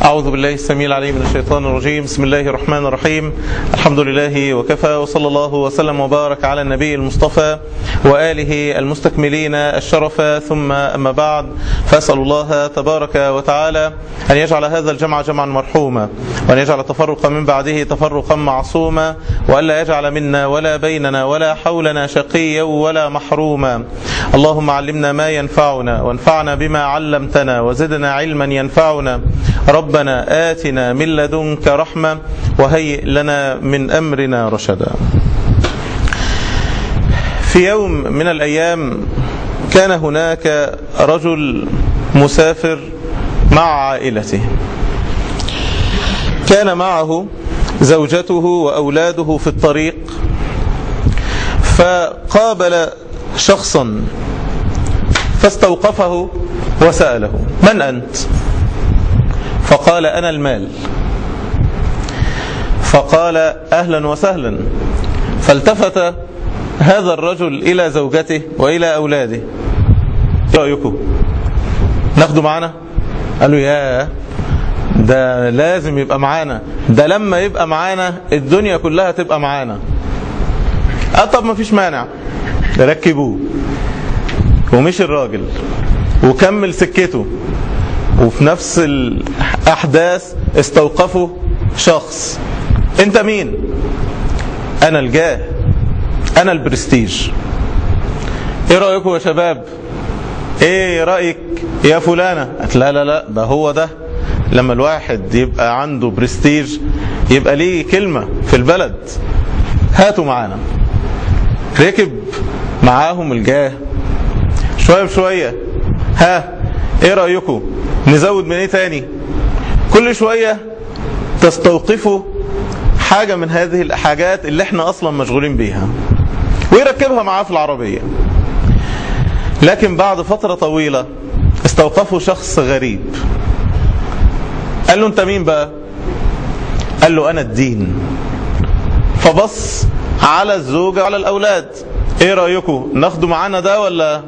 أعوذ بالله السميع العليم من الشيطان الرجيم بسم الله الرحمن الرحيم الحمد لله وكفى وصلى الله وسلم وبارك على النبي المصطفى وآله المستكملين الشرف ثم أما بعد فأسأل الله تبارك وتعالى أن يجعل هذا الجمع جمعا مرحوما وأن يجعل التفرق من بعده تفرقا معصوما وألا يجعل منا ولا بيننا ولا حولنا شقيا ولا محروما اللهم علمنا ما ينفعنا وانفعنا بما علمتنا وزدنا علما ينفعنا ربنا آتنا من لدنك رحمة وهيئ لنا من أمرنا رشدا في يوم من الأيام كان هناك رجل مسافر مع عائلته كان معه زوجته وأولاده في الطريق فقابل شخصا فاستوقفه وسأله من أنت فقال أنا المال فقال أهلا وسهلا فالتفت هذا الرجل إلى زوجته وإلى أولاده رأيكم ناخده معنا قالوا يا ده لازم يبقى معانا ده لما يبقى معانا الدنيا كلها تبقى معانا قال طب ما فيش مانع ركبوه ومشي الراجل وكمل سكته وفي نفس الأحداث استوقفوا شخص انت مين انا الجاه انا البرستيج ايه رأيكم يا شباب ايه رأيك يا فلانة قالت لا لا لا ده هو ده لما الواحد يبقى عنده برستيج يبقى ليه كلمة في البلد هاتوا معانا ركب معاهم الجاه شوية بشوية ها ايه رأيكم نزود من ايه تاني كل شوية تستوقفوا حاجة من هذه الحاجات اللي احنا اصلا مشغولين بيها ويركبها معاه في العربية لكن بعد فترة طويلة استوقفوا شخص غريب قال له انت مين بقى قال له انا الدين فبص على الزوجة وعلى الاولاد ايه رأيكم ناخده معانا ده ولا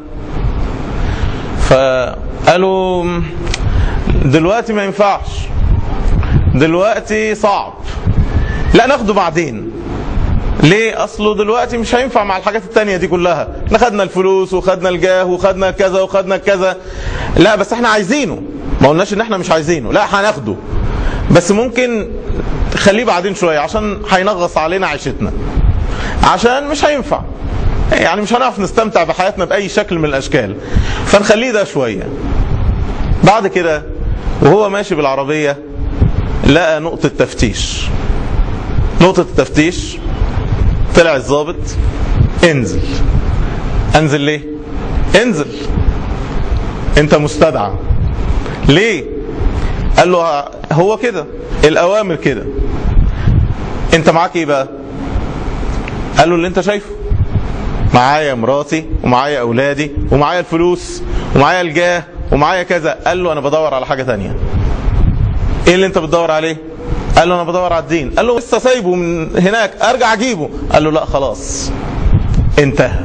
فقالوا دلوقتي ما ينفعش دلوقتي صعب لا ناخده بعدين ليه اصله دلوقتي مش هينفع مع الحاجات التانية دي كلها احنا خدنا الفلوس وخدنا الجاه وخدنا كذا وخدنا كذا لا بس احنا عايزينه ما قلناش ان احنا مش عايزينه لا هناخده بس ممكن خليه بعدين شوية عشان هينغص علينا عيشتنا عشان مش هينفع يعني مش هنعرف نستمتع بحياتنا بأي شكل من الأشكال فنخليه ده شوية بعد كده وهو ماشي بالعربية لقى نقطة تفتيش نقطة التفتيش طلع الضابط انزل انزل ليه انزل انت مستدعى ليه قال له هو كده الاوامر كده انت معاك ايه بقى قال له اللي انت شايفه معايا مراتي ومعايا اولادي ومعايا الفلوس ومعايا الجاه ومعايا كذا قال له انا بدور على حاجه تانية ايه اللي انت بتدور عليه قال له انا بدور على الدين قال له لسه سايبه من هناك ارجع اجيبه قال له لا خلاص انتهى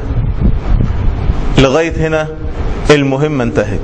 لغايه هنا المهمه انتهت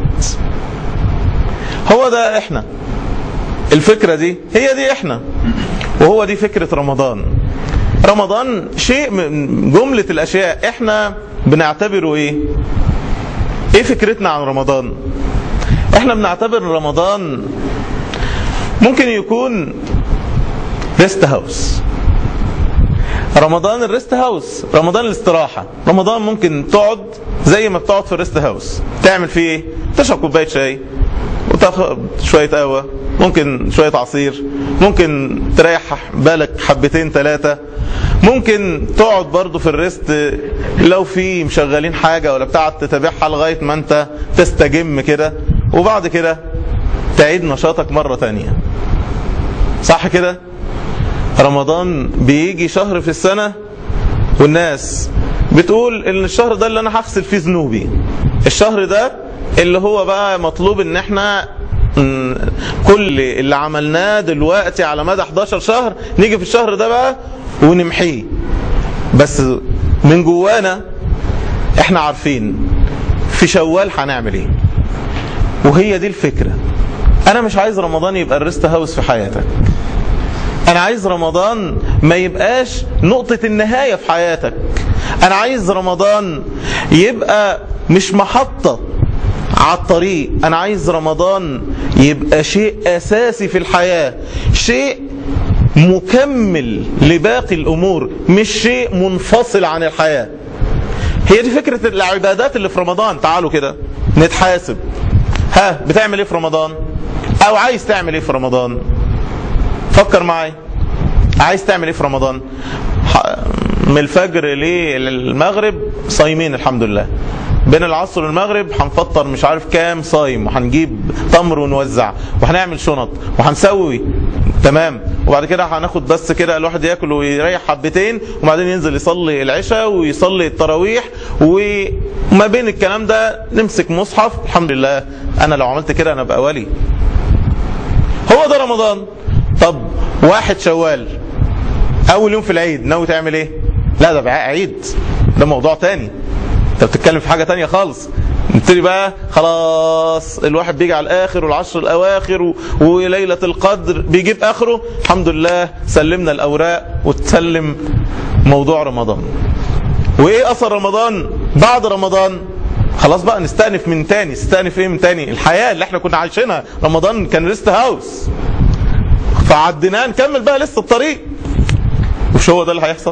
هو ده احنا الفكره دي هي دي احنا وهو دي فكره رمضان رمضان شيء من جمله الاشياء احنا بنعتبره ايه ايه فكرتنا عن رمضان احنا بنعتبر رمضان ممكن يكون ريست هاوس رمضان الريست هاوس رمضان الاستراحة رمضان ممكن تقعد زي ما بتقعد في الريست هاوس تعمل فيه ايه تشرب كوباية شاي وتاخد شوية قهوة ممكن شوية عصير ممكن تريح بالك حبتين ثلاثة ممكن تقعد برضو في الريست لو في مشغلين حاجة ولا بتاع تتابعها لغاية ما انت تستجم كده وبعد كده تعيد نشاطك مرة تانية صح كده رمضان بيجي شهر في السنة والناس بتقول ان الشهر ده اللي انا هغسل فيه ذنوبي الشهر ده اللي هو بقى مطلوب ان احنا كل اللي عملناه دلوقتي على مدى 11 شهر نيجي في الشهر ده بقى ونمحيه بس من جوانا احنا عارفين في شوال هنعمل ايه وهي دي الفكرة انا مش عايز رمضان يبقى الريست هاوس في حياتك انا عايز رمضان ما يبقاش نقطة النهاية في حياتك انا عايز رمضان يبقى مش محطة على الطريق انا عايز رمضان يبقى شيء اساسي في الحياة شيء مكمل لباقي الامور مش شيء منفصل عن الحياة هي دي فكرة العبادات اللي في رمضان تعالوا كده نتحاسب ها بتعمل ايه في رمضان او عايز تعمل ايه في رمضان فكر معايا عايز تعمل ايه في رمضان من الفجر للمغرب صايمين الحمد لله بين العصر والمغرب هنفطر مش عارف كام صايم وهنجيب تمر ونوزع وهنعمل شنط وهنسوي تمام وبعد كده هناخد بس كده الواحد ياكل ويريح حبتين وبعدين ينزل يصلي العشاء ويصلي التراويح وما بين الكلام ده نمسك مصحف الحمد لله انا لو عملت كده انا ابقى ولي هو ده رمضان طب واحد شوال اول يوم في العيد ناوي تعمل ايه لا ده بقى عيد ده موضوع تاني انت بتتكلم في حاجه تانية خالص نبتدي بقى خلاص الواحد بيجي على الاخر والعشر الاواخر و... وليله القدر بيجيب اخره الحمد لله سلمنا الاوراق وتسلم موضوع رمضان وايه اثر رمضان بعد رمضان خلاص بقى نستأنف من تاني نستأنف ايه من تاني الحياة اللي احنا كنا عايشينها رمضان كان ريست هاوس فعديناه نكمل بقى لسه الطريق مش هو ده اللي هيحصل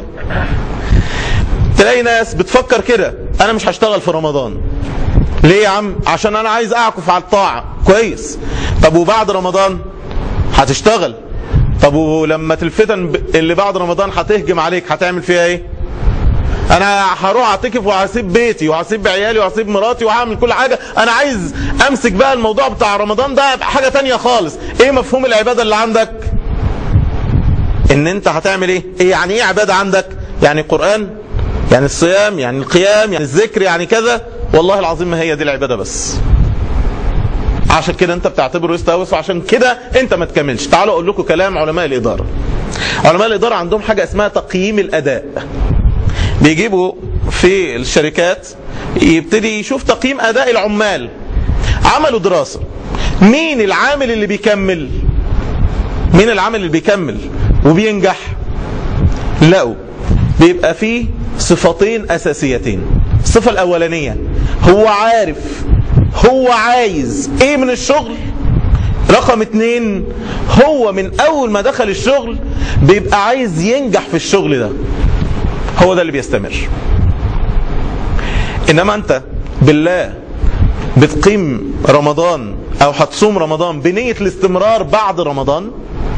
تلاقي ناس بتفكر كده انا مش هشتغل في رمضان ليه يا عم عشان انا عايز اعكف على الطاعة كويس طب وبعد رمضان هتشتغل طب ولما الفتن اللي بعد رمضان هتهجم عليك هتعمل فيها ايه انا هروح اعتكف وهسيب بيتي وهسيب عيالي وهسيب مراتي وهعمل كل حاجة انا عايز امسك بقى الموضوع بتاع رمضان ده حاجة تانية خالص ايه مفهوم العبادة اللي عندك ان انت هتعمل ايه ايه يعني ايه عبادة عندك يعني قرآن يعني الصيام يعني القيام يعني الذكر يعني كذا والله العظيم ما هي دي العبادة بس عشان كده انت بتعتبره يستهوس وعشان كده انت ما تكملش تعالوا اقول لكم كلام علماء الادارة علماء الادارة عندهم حاجة اسمها تقييم الاداء بيجيبوا في الشركات يبتدي يشوف تقييم اداء العمال عملوا دراسة مين العامل اللي بيكمل مين العامل اللي بيكمل وبينجح لقوا بيبقى فيه صفتين اساسيتين الصفة الاولانية هو عارف هو عايز ايه من الشغل رقم اتنين هو من اول ما دخل الشغل بيبقى عايز ينجح في الشغل ده هو ده اللي بيستمر انما انت بالله بتقيم رمضان او هتصوم رمضان بنية الاستمرار بعد رمضان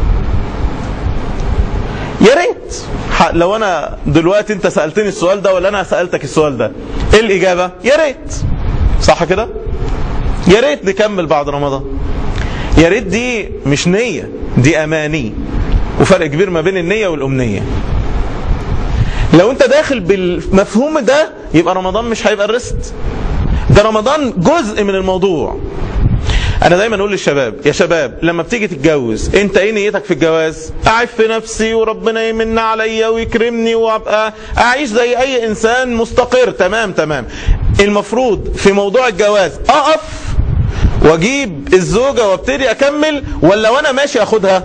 يا ريت لو انا دلوقتي انت سألتني السؤال ده ولا انا سألتك السؤال ده ايه الاجابة يا ريت صح كده يا ريت نكمل بعد رمضان يا ريت دي مش نية دي اماني وفرق كبير ما بين النية والامنية لو انت داخل بالمفهوم ده يبقى رمضان مش هيبقى الرست ده رمضان جزء من الموضوع انا دايما اقول للشباب يا شباب لما بتيجي تتجوز انت ايه نيتك في الجواز اعف في نفسي وربنا يمن عليا ويكرمني وابقى اعيش زي اي انسان مستقر تمام تمام المفروض في موضوع الجواز اقف واجيب الزوجة وابتدي اكمل ولا وانا ماشي اخدها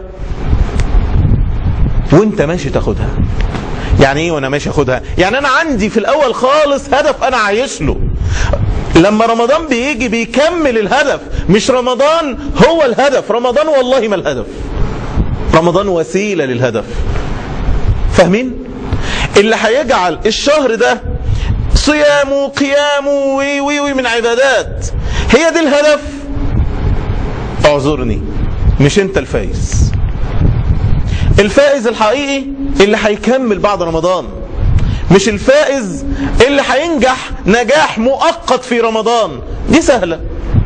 وانت ماشي تاخدها يعني ايه وانا ماشي اخدها يعني انا عندي في الاول خالص هدف انا عايش له لما رمضان بيجي بيكمل الهدف مش رمضان هو الهدف رمضان والله ما الهدف رمضان وسيلة للهدف فاهمين اللي هيجعل الشهر ده صيامه قيامه وي وي وي من عبادات هي دي الهدف اعذرني مش انت الفايز الفائز الحقيقي اللي هيكمل بعد رمضان مش الفائز اللي هينجح نجاح مؤقت في رمضان دي سهلة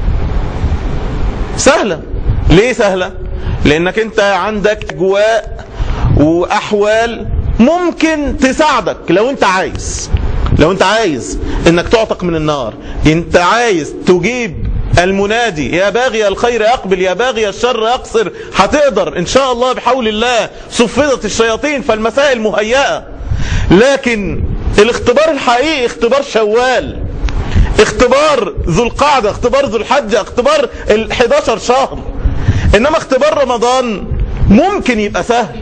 سهلة ليه سهلة لانك انت عندك اجواء واحوال ممكن تساعدك لو انت عايز لو انت عايز انك تعتق من النار انت عايز تجيب المنادي يا باغي الخير اقبل يا باغي الشر اقصر هتقدر ان شاء الله بحول الله صفدت الشياطين فالمسائل مهيئة لكن الاختبار الحقيقي اختبار شوال اختبار ذو القعدة اختبار ذو الحجة اختبار ال 11 شهر انما اختبار رمضان ممكن يبقى سهل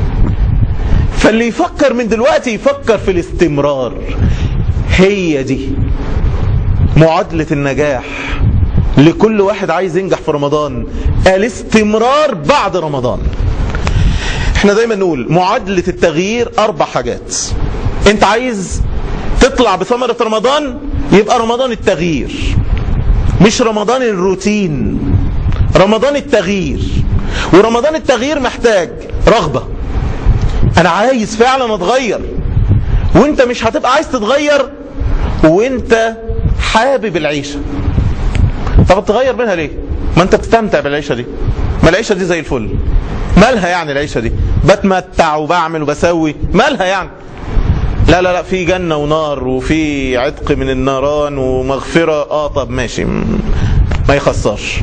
فاللي يفكر من دلوقتي يفكر في الاستمرار هي دي معادلة النجاح لكل واحد عايز ينجح في رمضان الاستمرار بعد رمضان احنا دايما نقول معادلة التغيير اربع حاجات انت عايز تطلع بثمرة رمضان يبقى رمضان التغيير مش رمضان الروتين رمضان التغيير ورمضان التغيير محتاج رغبة انا عايز فعلا اتغير وانت مش هتبقى عايز تتغير وانت حابب العيشة طب تغير منها ليه ما انت بتستمتع بالعيشة دي ما العيشة دي زي الفل مالها يعني العيشة دي بتمتع وبعمل وبسوي مالها يعني لا لا لا في جنة ونار وفي عتق من الناران ومغفرة اه طب ماشي ما يخسرش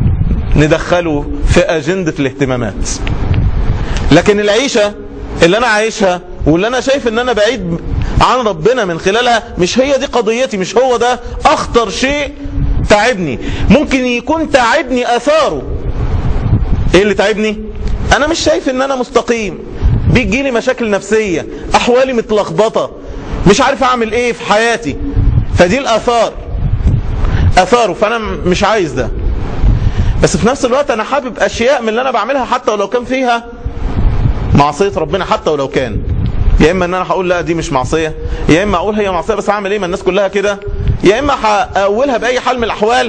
ندخله في أجندة الاهتمامات لكن العيشة اللي أنا عايشها واللي أنا شايف أن أنا بعيد عن ربنا من خلالها مش هي دي قضيتي مش هو ده أخطر شيء تعبني ممكن يكون تعبني أثاره إيه اللي تعبني أنا مش شايف أن أنا مستقيم بيجيلي مشاكل نفسية أحوالي متلخبطة مش عارف أعمل إيه في حياتي فدي الآثار آثاره فأنا مش عايز ده بس في نفس الوقت أنا حابب أشياء من اللي أنا بعملها حتى ولو كان فيها معصية ربنا حتى ولو كان يا إما أن أنا هقول لا دي مش معصية يا إما أقول هي معصية بس أعمل إيه ما الناس كلها كده يا إما هأولها بأي حال من الأحوال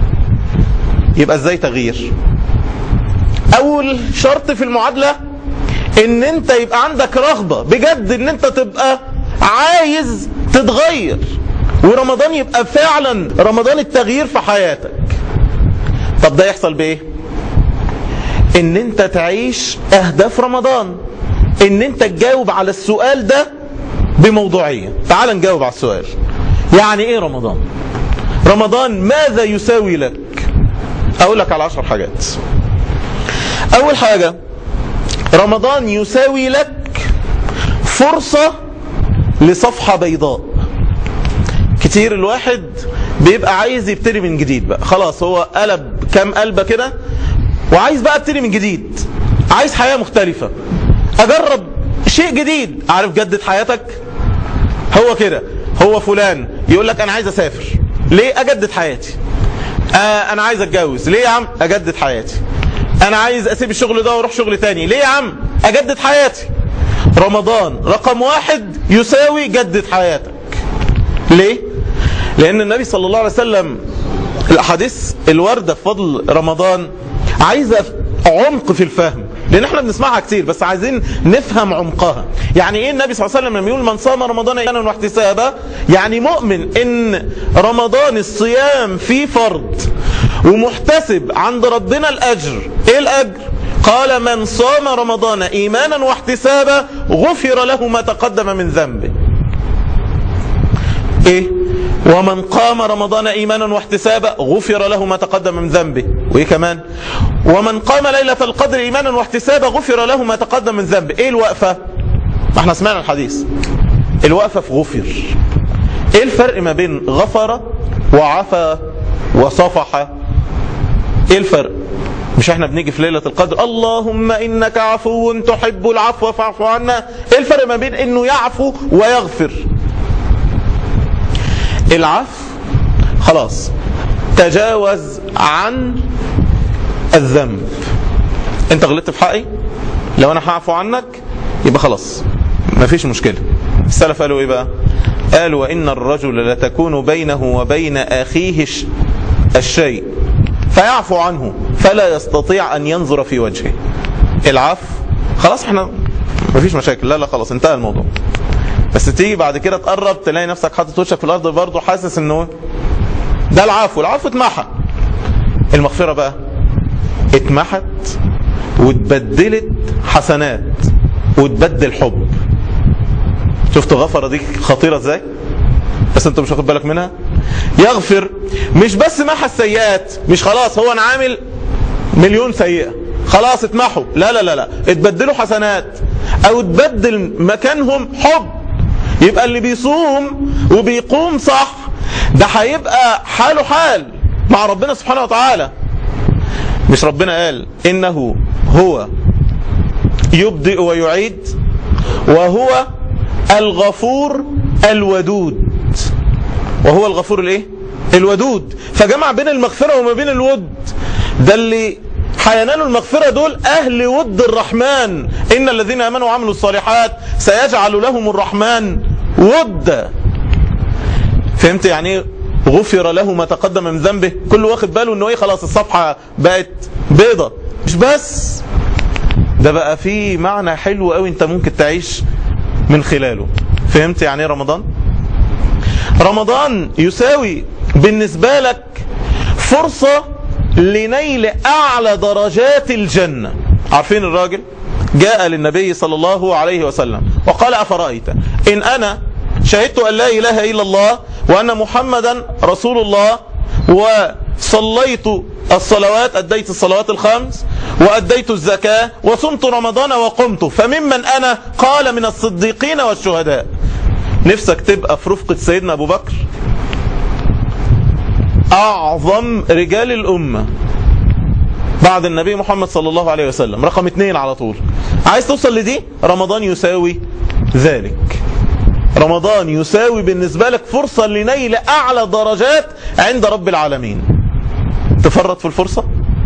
يبقى إزاي تغيير أول شرط في المعادلة ان انت يبقى عندك رغبة بجد ان انت تبقى عايز تتغير ورمضان يبقى فعلا رمضان التغيير في حياتك طب ده يحصل بايه ان انت تعيش اهداف رمضان ان انت تجاوب على السؤال ده بموضوعية تعال نجاوب على السؤال يعني ايه رمضان رمضان ماذا يساوي لك اقول لك على عشر حاجات اول حاجة رمضان يساوي لك فرصة لصفحة بيضاء كتير الواحد بيبقى عايز يبتدي من جديد بقى خلاص هو قلب كام قلبة كده وعايز بقى ابتدي من جديد عايز حياة مختلفة اجرب شيء جديد عارف جدد حياتك هو كده هو فلان يقول لك انا عايز اسافر ليه اجدد حياتي آه انا عايز اتجوز ليه يا عم اجدد حياتي انا عايز اسيب الشغل ده واروح شغل تاني ليه يا عم اجدد حياتي رمضان رقم واحد يساوي جدد حياتك ليه لان النبي صلى الله عليه وسلم الاحاديث الواردة في فضل رمضان عايزة عمق في الفهم لان احنا بنسمعها كتير بس عايزين نفهم عمقها يعني ايه النبي صلى الله عليه وسلم لما يقول من صام رمضان ايمانا واحتسابا يعني مؤمن ان رمضان الصيام فيه فرض ومحتسب عند ربنا الاجر ايه الاجر قال من صام رمضان ايمانا واحتسابا غفر له ما تقدم من ذنبه ايه ومن قام رمضان ايمانا واحتسابا غفر له ما تقدم من ذنبه وايه كمان ومن قام ليلة القدر ايمانا واحتسابا غفر له ما تقدم من ذنبه ايه الوقفة ما احنا سمعنا الحديث الوقفة في غفر ايه الفرق ما بين غفر وعفى وصفح ايه الفرق مش احنا بنيجي في ليلة القدر اللهم انك عفو تحب العفو فاعف عنا ايه الفرق ما بين انه يعفو ويغفر العفو خلاص تجاوز عن الذنب انت غلطت في حقي لو انا هعفو عنك يبقى خلاص مفيش مشكلة السلف قالوا ايه بقى قالوا وان الرجل لتكون بينه وبين اخيه الشيء فيعفو عنه فلا يستطيع ان ينظر في وجهه العفو خلاص احنا مفيش مشاكل لا لا خلاص انتهى الموضوع بس تيجي بعد كده تقرب تلاقي نفسك حاطط وشك في الارض برضه حاسس انه ده العفو العفو اتمحى المغفرة بقى اتمحت واتبدلت حسنات وتبدل حب شفت غفرة دي خطيرة ازاي بس انت مش واخد بالك منها يغفر مش بس محى السيئات مش خلاص هو انا عامل مليون سيئة خلاص اتمحوا لا لا لا لا اتبدلوا حسنات او تبدل مكانهم حب يبقى اللي بيصوم وبيقوم صح ده هيبقى حاله حال مع ربنا سبحانه وتعالى مش ربنا قال إنه هو يبدئ ويعيد وهو الغفور الودود وهو الغفور الايه الودود فجمع بين المغفرة وما بين الود ده اللي هينالوا المغفرة دول أهل ود الرحمن إن الذين آمنوا وعملوا الصالحات سيجعل لهم الرحمن ودا فهمت يعني ايه غفر له ما تقدم من ذنبه كل واخد باله انه ايه خلاص الصفحة بقت بيضة مش بس ده بقى فيه معنى حلو قوي انت ممكن تعيش من خلاله فهمت يعني ايه رمضان رمضان يساوي بالنسبة لك فرصة لنيل أعلى درجات الجنة عارفين الراجل جاء للنبي صلى الله عليه وسلم وقال أفرأيت إن أنا شهدت أن لا إله إلا الله وأن محمدا رسول الله وصليت الصلوات أديت الصلوات الخمس وأديت الزكاة وصمت رمضان وقمت فممن أنا قال من الصديقين والشهداء نفسك تبقى في رفقة سيدنا أبو بكر أعظم رجال الأمة بعد النبي محمد صلى الله عليه وسلم رقم اثنين على طول عايز توصل لدي رمضان يساوي ذلك رمضان يساوي بالنسبة لك فرصة لنيل أعلى درجات عند رب العالمين تفرط في الفرصة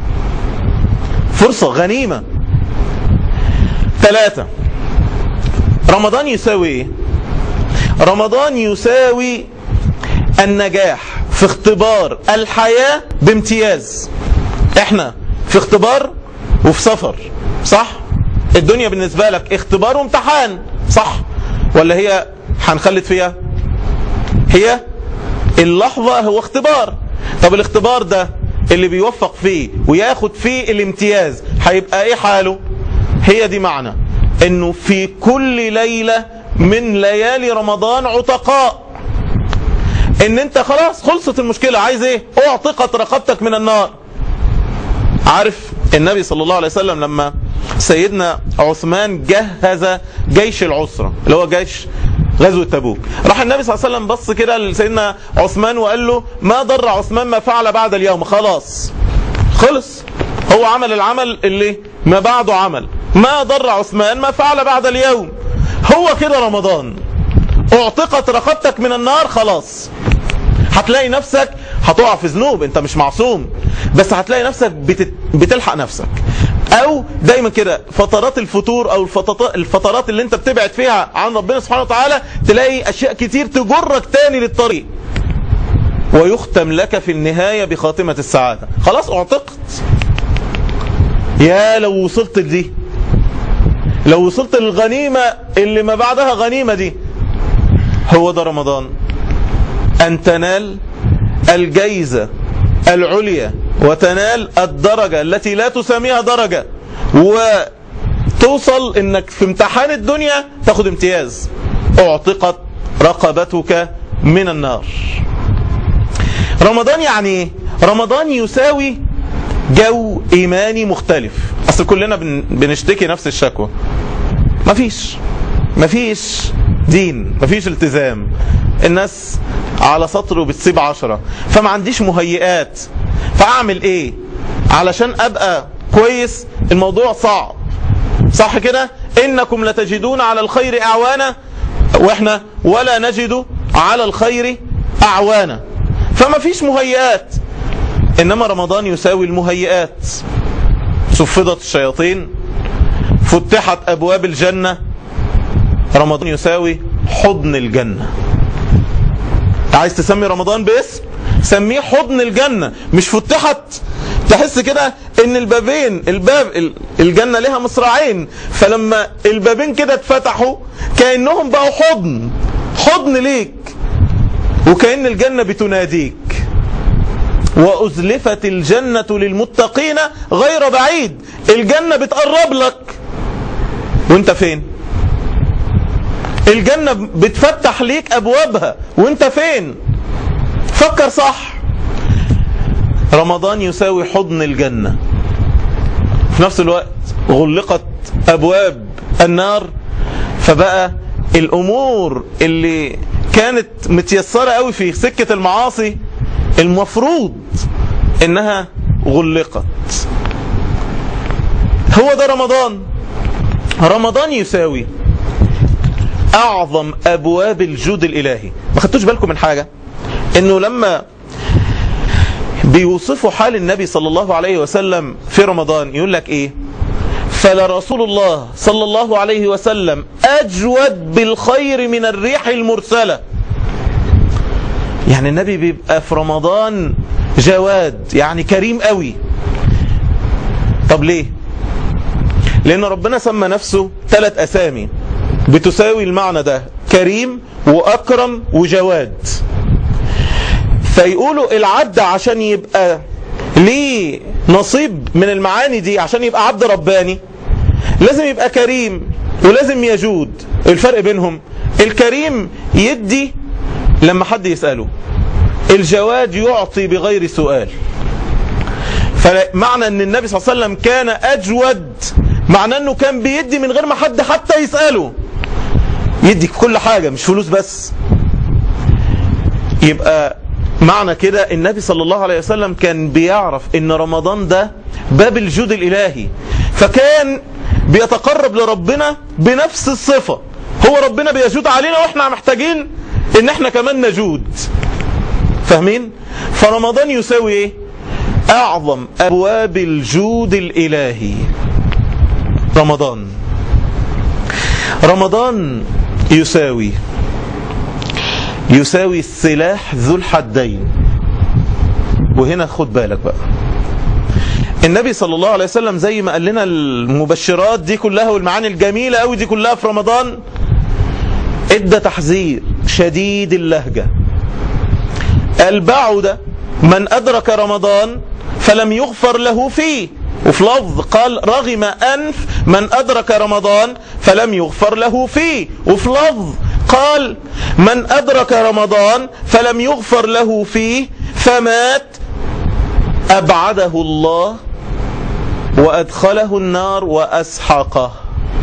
فرصة غنيمة ثلاثة رمضان يساوي ايه رمضان يساوي النجاح في اختبار الحياة بامتياز احنا في اختبار وفي سفر صح الدنيا بالنسبة لك اختبار وامتحان صح ولا هي هنخلد فيها هي اللحظة هو اختبار طب الاختبار ده اللي بيوفق فيه وياخد فيه الامتياز هيبقى ايه حاله هي دي معنى انه في كل ليلة من ليالي رمضان عتقاء ان انت خلاص خلصت المشكلة عايز ايه اعتقت رقبتك من النار عارف النبي صلى الله عليه وسلم لما سيدنا عثمان جهز جيش العسرة اللي هو جيش غزوة تبوك راح النبي صلى الله عليه وسلم بص كده لسيدنا عثمان وقال له ما ضر عثمان ما فعل بعد اليوم خلاص خلص هو عمل العمل اللي ما بعده عمل ما ضر عثمان ما فعل بعد اليوم هو كده رمضان اعتقت رقبتك من النار خلاص هتلاقي نفسك هتقع في ذنوب انت مش معصوم بس هتلاقي نفسك بتت... بتلحق نفسك او دايما كده فترات الفتور او الفترات, الفترات اللي انت بتبعد فيها عن ربنا سبحانه وتعالى تلاقي اشياء كتير تجرك تاني للطريق ويختم لك في النهاية بخاتمة السعادة خلاص اعتقت يا لو وصلت لدي لو وصلت للغنيمة اللي ما بعدها غنيمة دي هو ده رمضان أن تنال الجيزة العليا وتنال الدرجة التي لا تسميها درجة وتوصل انك في امتحان الدنيا تاخد امتياز اعتقت رقبتك من النار رمضان يعني ايه رمضان يساوي جو ايماني مختلف اصل كلنا بن- بنشتكي نفس الشكوى مفيش مفيش دين مفيش التزام الناس على سطر وبتسيب عشرة فما عنديش مهيئات فاعمل ايه علشان ابقى كويس الموضوع صعب صح كده انكم لتجدون على الخير اعوانا واحنا ولا نجد على الخير اعوانا فما فيش مهيئات انما رمضان يساوي المهيئات صفدت الشياطين فتحت ابواب الجنة رمضان يساوي حضن الجنة عايز تسمي رمضان باسم سميه حضن الجنة مش فتحت تحس كده ان البابين الباب ال- الجنة لها مصراعين فلما البابين كده اتفتحوا كأنهم بقوا حضن حضن ليك وكأن الجنة بتناديك وأزلفت الجنة للمتقين غير بعيد الجنة بتقرب لك وانت فين الجنة بتفتح ليك أبوابها وانت فين فكر صح رمضان يساوي حضن الجنة في نفس الوقت غلقت أبواب النار فبقى الأمور اللي كانت متيسرة قوي في سكة المعاصي المفروض انها غلقت هو ده رمضان رمضان يساوي اعظم ابواب الجود الالهي ما خدتوش بالكم من حاجة انه لما بيوصفوا حال النبي صلى الله عليه وسلم في رمضان يقول لك ايه فلرسول الله صلى الله عليه وسلم اجود بالخير من الريح المرسلة يعني النبي بيبقى في رمضان جواد يعني كريم قوي طب ليه لان ربنا سمى نفسه ثلاث اسامي بتساوي المعنى ده كريم واكرم وجواد فيقولوا العبد عشان يبقى ليه نصيب من المعاني دي عشان يبقى عبد رباني لازم يبقى كريم ولازم يجود الفرق بينهم الكريم يدي لما حد يسأله الجواد يعطي بغير سؤال فمعنى ان النبي صلى الله عليه وسلم كان اجود معناه انه كان بيدي من غير ما حد حتى يسأله يدي كل حاجة مش فلوس بس يبقى معنى كده النبي صلى الله عليه وسلم كان بيعرف ان رمضان ده باب الجود الالهي فكان بيتقرب لربنا بنفس الصفة هو ربنا بيجود علينا واحنا محتاجين ان احنا كمان نجود فاهمين فرمضان يساوي ايه اعظم ابواب الجود الالهي رمضان رمضان يساوي يساوي السلاح ذو الحدين وهنا خد بالك بقى النبي صلى الله عليه وسلم زي ما قال لنا المبشرات دي كلها والمعاني الجميلة قوي دي كلها في رمضان ادى تحذير شديد اللهجة قال بعد من أدرك رمضان فلم يغفر له فيه وفي لفظ قال رغم أنف من أدرك رمضان فلم يغفر له فيه وفي لفظ قال من أدرك رمضان فلم يغفر له فيه فمات أبعده الله وأدخله النار وأسحقه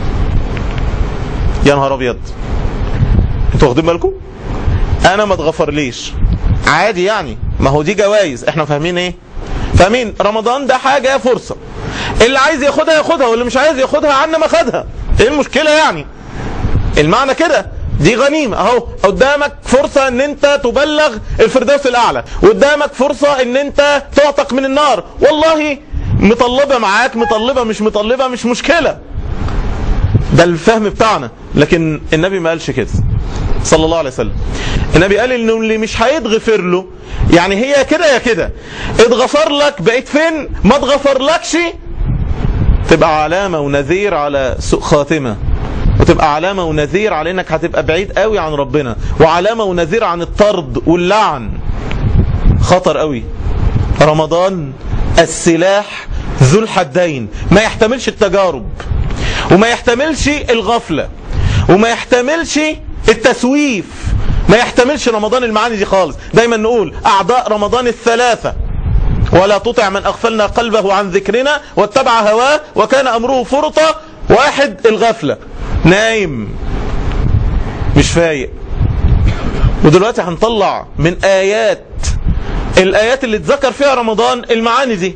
يا نهار أبيض انتوا واخدين بالكم أنا ما اتغفرليش عادي يعني ما هو دي جوائز احنا فاهمين ايه فاهمين رمضان ده حاجة فرصة اللي عايز ياخدها ياخدها واللي مش عايز ياخدها عنا ما خدها ايه المشكلة يعني المعنى كده دي غنيمة اهو قدامك فرصة ان انت تبلغ الفردوس الاعلى قدامك فرصة ان انت تعتق من النار والله مطلبة معاك مطلبة مش مطلبة مش مشكلة ده الفهم بتاعنا لكن النبي ما قالش كده صلى الله عليه وسلم النبي قال انه اللي مش هيتغفر له يعني هي كده يا كده اتغفر لك بقيت فين ما اتغفرلكش تبقى علامة ونذير على سوء خاتمة وتبقى علامة ونذير على انك هتبقى بعيد قوي عن ربنا وعلامة ونذير عن الطرد واللعن خطر قوي رمضان السلاح ذو الحدين ما يحتملش التجارب وما يحتملش الغفلة وما يحتملش التسويف ما يحتملش رمضان المعاني دي خالص دايما نقول اعضاء رمضان الثلاثة ولا تطع من اغفلنا قلبه عن ذكرنا واتبع هواه وكان امره فرطة واحد الغفلة نايم مش فايق ودلوقتي هنطلع من ايات الايات اللي اتذكر فيها رمضان المعاني دي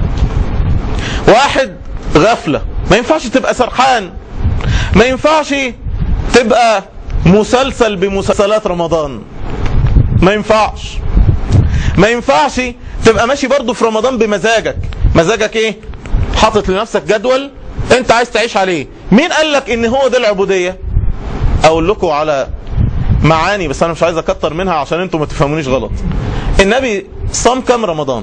واحد غفلة ما ينفعش تبقى سرحان ما ينفعش تبقى مسلسل بمسلسلات رمضان ما ينفعش ما ينفعش تبقى ماشي برضو في رمضان بمزاجك مزاجك ايه حاطط لنفسك جدول انت عايز تعيش عليه مين قال لك ان هو ده العبودية اقول لكم على معاني بس انا مش عايز اكتر منها عشان انتم ما تفهمونيش غلط النبي صام كم رمضان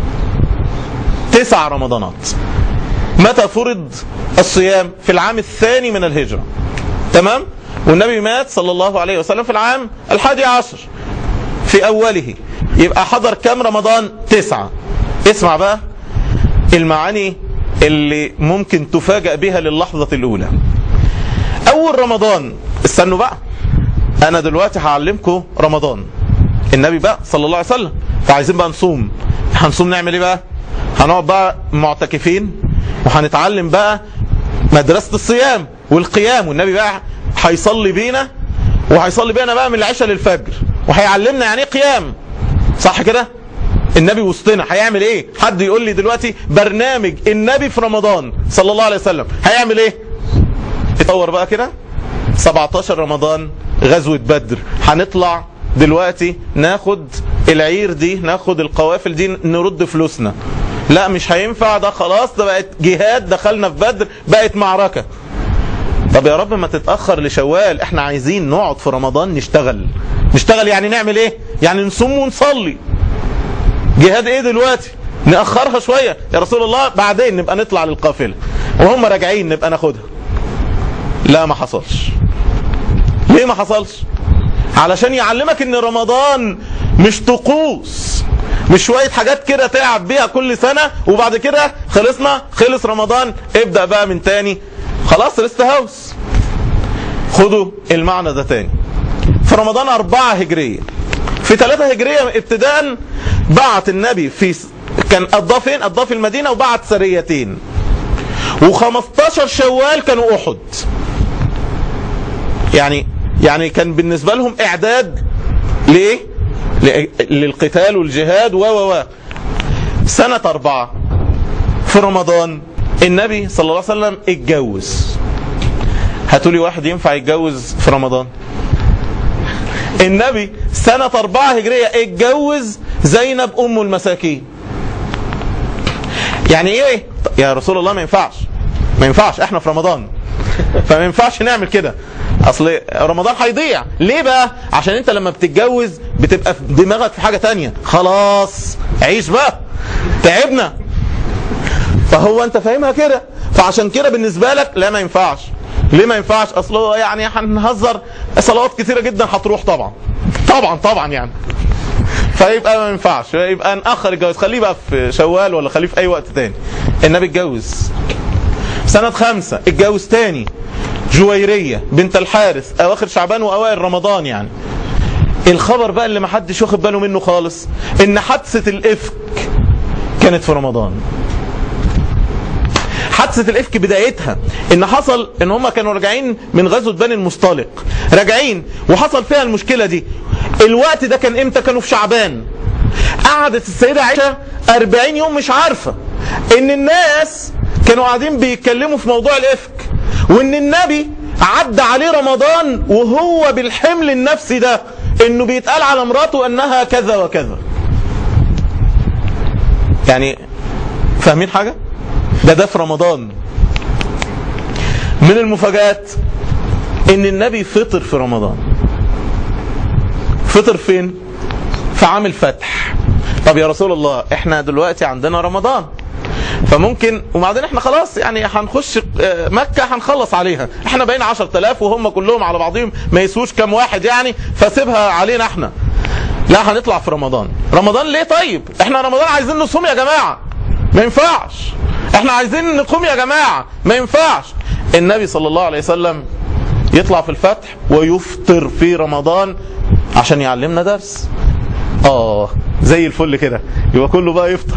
تسع رمضانات متى فرض الصيام في العام الثاني من الهجرة تمام والنبي مات صلى الله عليه وسلم في العام الحادي عشر في أوله يبقى حضر كم رمضان تسعة اسمع بقى المعاني اللي ممكن تفاجأ بها للحظة الأولى أول رمضان استنوا بقى أنا دلوقتي هعلمكم رمضان النبي بقى صلى الله عليه وسلم فعايزين بقى نصوم هنصوم نعمل ايه بقى هنقعد بقى معتكفين وهنتعلم بقى مدرسة الصيام والقيام والنبي بقى هيصلي بينا وهيصلي بينا بقى من العشاء للفجر وهيعلمنا يعني ايه قيام صح كده النبي وسطنا هيعمل ايه حد يقول لي دلوقتي برنامج النبي في رمضان صلى الله عليه وسلم هيعمل ايه اتصور بقى كده 17 رمضان غزوة بدر هنطلع دلوقتي ناخد العير دي ناخد القوافل دي نرد فلوسنا لا مش هينفع ده خلاص ده بقت جهاد دخلنا في بدر بقت معركة طب يا رب ما تتأخر لشوال احنا عايزين نقعد في رمضان نشتغل نشتغل يعني نعمل ايه يعني نصوم ونصلي جهاد ايه دلوقتي نأخرها شوية يا رسول الله بعدين نبقى نطلع للقافلة وهم راجعين نبقى ناخدها لا ما حصلش ليه ما حصلش علشان يعلمك ان رمضان مش طقوس مش شوية حاجات كده تعب بيها كل سنة وبعد كده خلصنا خلص رمضان ابدأ بقى من تاني خلاص ريست هاوس خدوا المعنى ده تاني في رمضان أربعة هجرية في ثلاثة هجرية ابتداء بعت النبي في كان قضاه فين؟ قضاه في المدينة وبعت سريتين و15 شوال كانوا أحد يعني يعني كان بالنسبة لهم إعداد لإيه؟ للقتال والجهاد و و و سنة أربعة في رمضان النبي صلى الله عليه وسلم اتجوز هاتولي واحد ينفع يتجوز في رمضان النبي سنة أربعة هجرية اتجوز زينب أم المساكين يعني ايه يا رسول الله ما ينفعش ما ينفعش احنا في رمضان فما ينفعش نعمل كده اصل رمضان هيضيع ليه بقى عشان انت لما بتتجوز بتبقى في دماغك في حاجة تانية خلاص عيش بقى تعبنا فهو انت فاهمها كده فعشان كده بالنسبة لك لا ما ينفعش ليه ما ينفعش اصله يعني هنهزر صلوات كثيرة جدا هتروح طبعا طبعا طبعا يعني فيبقى ما ينفعش يبقى نأخر الجواز خليه بقى في شوال ولا خليه في اي وقت تاني النبي اتجوز سنة خمسة اتجوز تاني جويرية بنت الحارث اواخر شعبان واوائل رمضان يعني الخبر بقى اللي ما حدش واخد باله منه خالص ان حادثة الافك كانت في رمضان حادثة الإفك بدايتها إن حصل إن هم كانوا راجعين من غزوة بني المصطلق راجعين وحصل فيها المشكلة دي الوقت ده كان إمتى كانوا في شعبان قعدت السيدة عائشة 40 يوم مش عارفة إن الناس كانوا قاعدين بيتكلموا في موضوع الإفك وإن النبي عدى عليه رمضان وهو بالحمل النفسي ده إنه بيتقال على مراته أنها كذا وكذا يعني فاهمين حاجة؟ ده ده في رمضان من المفاجآت ان النبي فطر في رمضان فطر فين في عام الفتح طب يا رسول الله احنا دلوقتي عندنا رمضان فممكن وبعدين احنا خلاص يعني هنخش مكة هنخلص عليها احنا بقينا 10000 وهم كلهم على بعضهم ما يسوش كام واحد يعني فسيبها علينا احنا لا هنطلع في رمضان رمضان ليه طيب احنا رمضان عايزين نصوم يا جماعة ما ينفعش احنا عايزين نقوم يا جماعة ما ينفعش النبي صلى الله عليه وسلم يطلع في الفتح ويفطر في رمضان عشان يعلمنا درس اه زي الفل كده يبقى كله بقى يفطر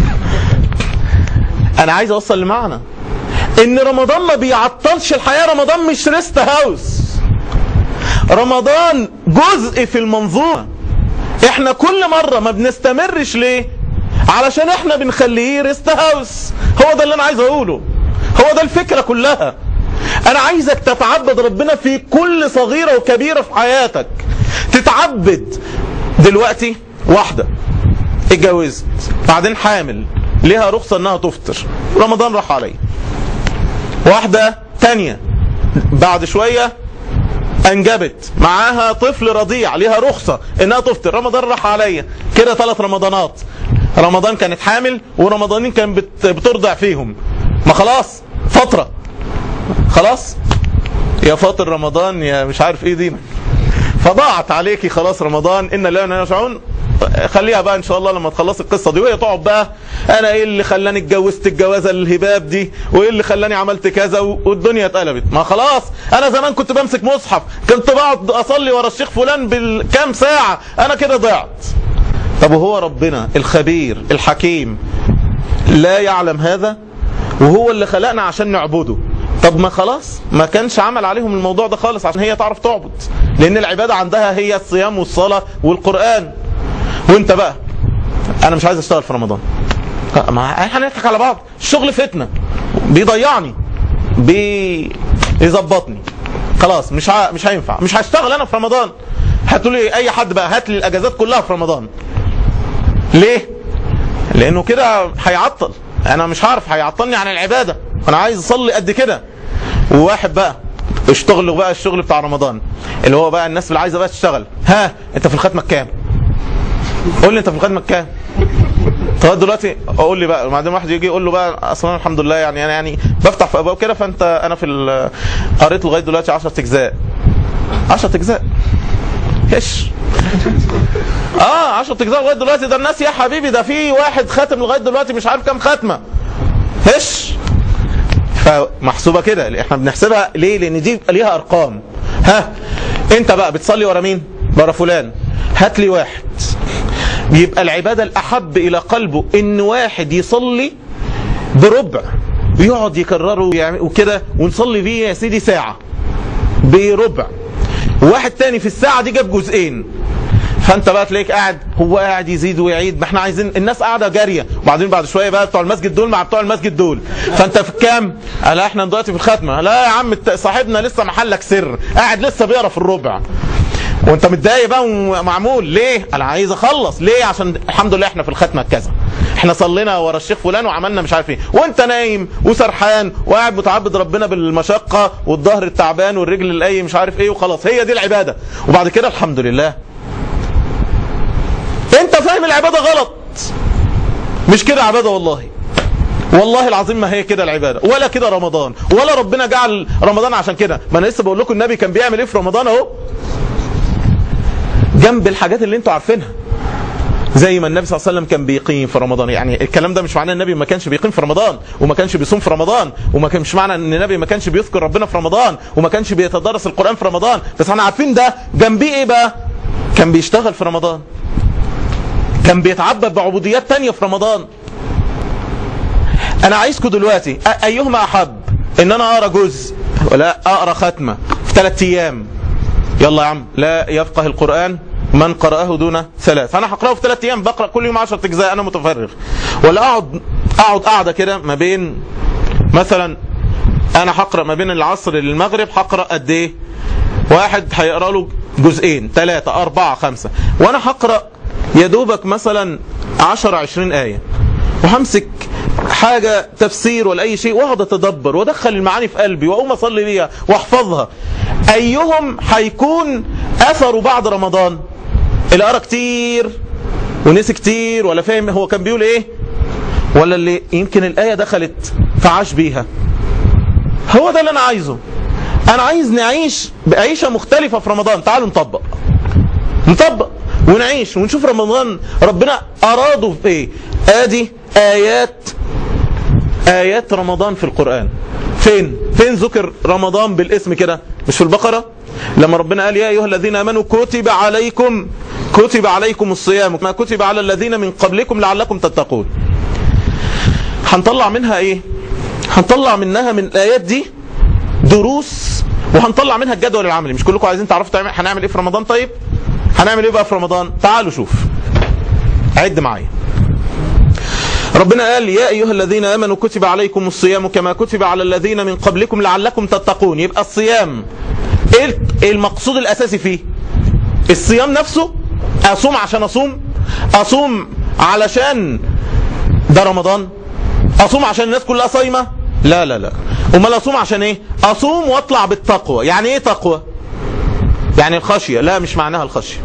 انا عايز اوصل لمعنى ان رمضان ما بيعطلش الحياة رمضان مش ريست هاوس رمضان جزء في المنظومة احنا كل مرة ما بنستمرش ليه علشان احنا بنخليه ريست هاوس هو ده اللي انا عايز اقوله هو ده الفكرة كلها انا عايزك تتعبد ربنا في كل صغيرة وكبيرة في حياتك تتعبد دلوقتي واحدة اتجوزت بعدين حامل ليها رخصة انها تفطر رمضان راح عليا واحدة تانية بعد شوية انجبت معاها طفل رضيع ليها رخصة انها تفطر رمضان راح عليا كده ثلاث رمضانات رمضان كانت حامل ورمضانين كان بت- بترضع فيهم ما خلاص فترة خلاص يا فاطر رمضان يا مش عارف ايه دينك فضاعت عليكي خلاص رمضان ان لا يرجعون خليها بقى ان شاء الله لما تخلص القصه دي وهي تقعد بقى انا ايه اللي خلاني اتجوزت الجوازه الهباب دي وايه اللي خلاني عملت كذا و- والدنيا اتقلبت ما خلاص انا زمان كنت بمسك مصحف كنت بقعد اصلي ورا الشيخ فلان بالكام ساعه انا كده ضعت طب وهو ربنا الخبير الحكيم لا يعلم هذا وهو اللي خلقنا عشان نعبده طب ما خلاص ما كانش عمل عليهم الموضوع ده خالص عشان هي تعرف تعبد لان العبادة عندها هي الصيام والصلاة والقرآن وانت بقى انا مش عايز اشتغل في رمضان ما احنا هنضحك على بعض الشغل فتنه بيضيعني بيظبطني خلاص مش ع... مش هينفع مش هشتغل انا في رمضان هاتوا لي اي حد بقى هات لي الاجازات كلها في رمضان ليه لانه كده هيعطل انا مش عارف هيعطلني عن العباده انا عايز اصلي قد كده وواحد بقى اشتغلوا بقى الشغل بتاع رمضان اللي هو بقى الناس اللي عايزه بقى تشتغل ها انت في الختمه كام قول لي انت في الختمه كام طب دلوقتي اقول لي بقى بعدين واحد يجي يقول له بقى اصلا الحمد لله يعني انا يعني بفتح في ابواب كده فانت انا في ال- قريت لغايه دلوقتي 10 اجزاء 10 اجزاء ايش اه 10 اجزاء لغايه دلوقتي ده الناس يا حبيبي ده في واحد ختم لغايه دلوقتي مش عارف كام ختمه ايش فمحسوبه كده احنا بنحسبها ليه لان دي ليها ارقام ها انت بقى بتصلي ورا مين ورا فلان هات لي واحد يبقى العبادة الأحب إلى قلبه إن واحد يصلي بربع ويقعد يكرره ويعمل- وكده ونصلي بيه يا سيدي ساعة بربع وواحد تاني في الساعة دي جاب جزئين فانت بقى تلاقيك قاعد هو قاعد يزيد ويعيد ما احنا عايزين الناس قاعده جاريه وبعدين بعد شويه بقى بتوع المسجد دول مع بتوع المسجد دول فانت في الكام؟ لا احنا دلوقتي في الختمه لا يا عم الت- صاحبنا لسه محلك سر قاعد لسه بيقرا في الربع وانت متضايق بقى ومعمول ليه؟ انا عايز اخلص ليه؟ عشان الحمد لله احنا في الختمه كذا احنا صلينا ورا الشيخ فلان وعملنا مش عارف ايه وانت نايم وسرحان وقاعد متعبد ربنا بالمشقه والظهر التعبان والرجل الاي مش عارف ايه وخلاص هي دي العباده وبعد كده الحمد لله انت فاهم العباده غلط مش كده عباده والله والله العظيم ما هي كده العباده ولا كده رمضان ولا ربنا جعل رمضان عشان كده ما انا لسه بقول لكم النبي كان بيعمل ايه في رمضان اهو جنب الحاجات اللي انتوا عارفينها زي ما النبي صلى الله عليه وسلم كان بيقيم في رمضان يعني الكلام ده مش معناه النبي ما كانش بيقيم في رمضان وما كانش بيصوم في رمضان وما كان مش معنى ان النبي ما كانش بيذكر ربنا في رمضان وما كانش بيتدرس القرآن في رمضان بس احنا عارفين ده جنبيه ايه بقى كان بيشتغل في رمضان كان بيتعبد بعبوديات تانية في رمضان انا عايزكم دلوقتي أ- ايهما احب ان انا اقرا جزء ولا اقرا ختمه في ثلاث ايام يلا يا عم لا يفقه القران من قرأه دون ثلاث انا هقراه في ثلاث ايام بقرا كل يوم 10 اجزاء انا متفرغ ولا اقعد اقعد قاعده كده ما بين مثلا انا هقرا ما بين العصر للمغرب هقرا قد ايه واحد هيقرا له جزئين ثلاثة أربعة خمسة وأنا هقرأ يا دوبك مثلا 10 20 آية وهمسك حاجة تفسير ولا أي شيء وأقعد أتدبر وأدخل المعاني في قلبي وأقوم أصلي بيها وأحفظها أيهم هيكون أثره بعد رمضان اللي قرا كتير ونسي كتير ولا فاهم هو كان بيقول إيه ولا اللي يمكن الآية دخلت فعاش بيها هو ده اللي أنا عايزه انا عايز نعيش بعيشه مختلفه في رمضان تعالوا نطبق نطبق ونعيش ونشوف رمضان ربنا اراده في ايه ادي ايات ايات رمضان في القران فين فين ذكر رمضان بالاسم كده مش في البقره لما ربنا قال يا ايها الذين امنوا كتب عليكم كتب عليكم الصيام ما كتب على الذين من قبلكم لعلكم تتقون هنطلع منها ايه هنطلع منها من الايات دي دروس وهنطلع منها الجدول العملي مش كلكم عايزين تعرفوا تعمل هنعمل ايه في رمضان طيب هنعمل ايه بقى في رمضان تعالوا شوف عد معايا ربنا قال يا ايها الذين امنوا كتب عليكم الصيام كما كتب على الذين من قبلكم لعلكم تتقون يبقى الصيام ايه المقصود الاساسي فيه الصيام نفسه اصوم عشان اصوم اصوم علشان ده رمضان اصوم عشان الناس كلها صايمه لا لا لا امال اصوم عشان ايه اصوم واطلع بالتقوى يعني ايه تقوى يعني الخشيه لا مش معناها الخشيه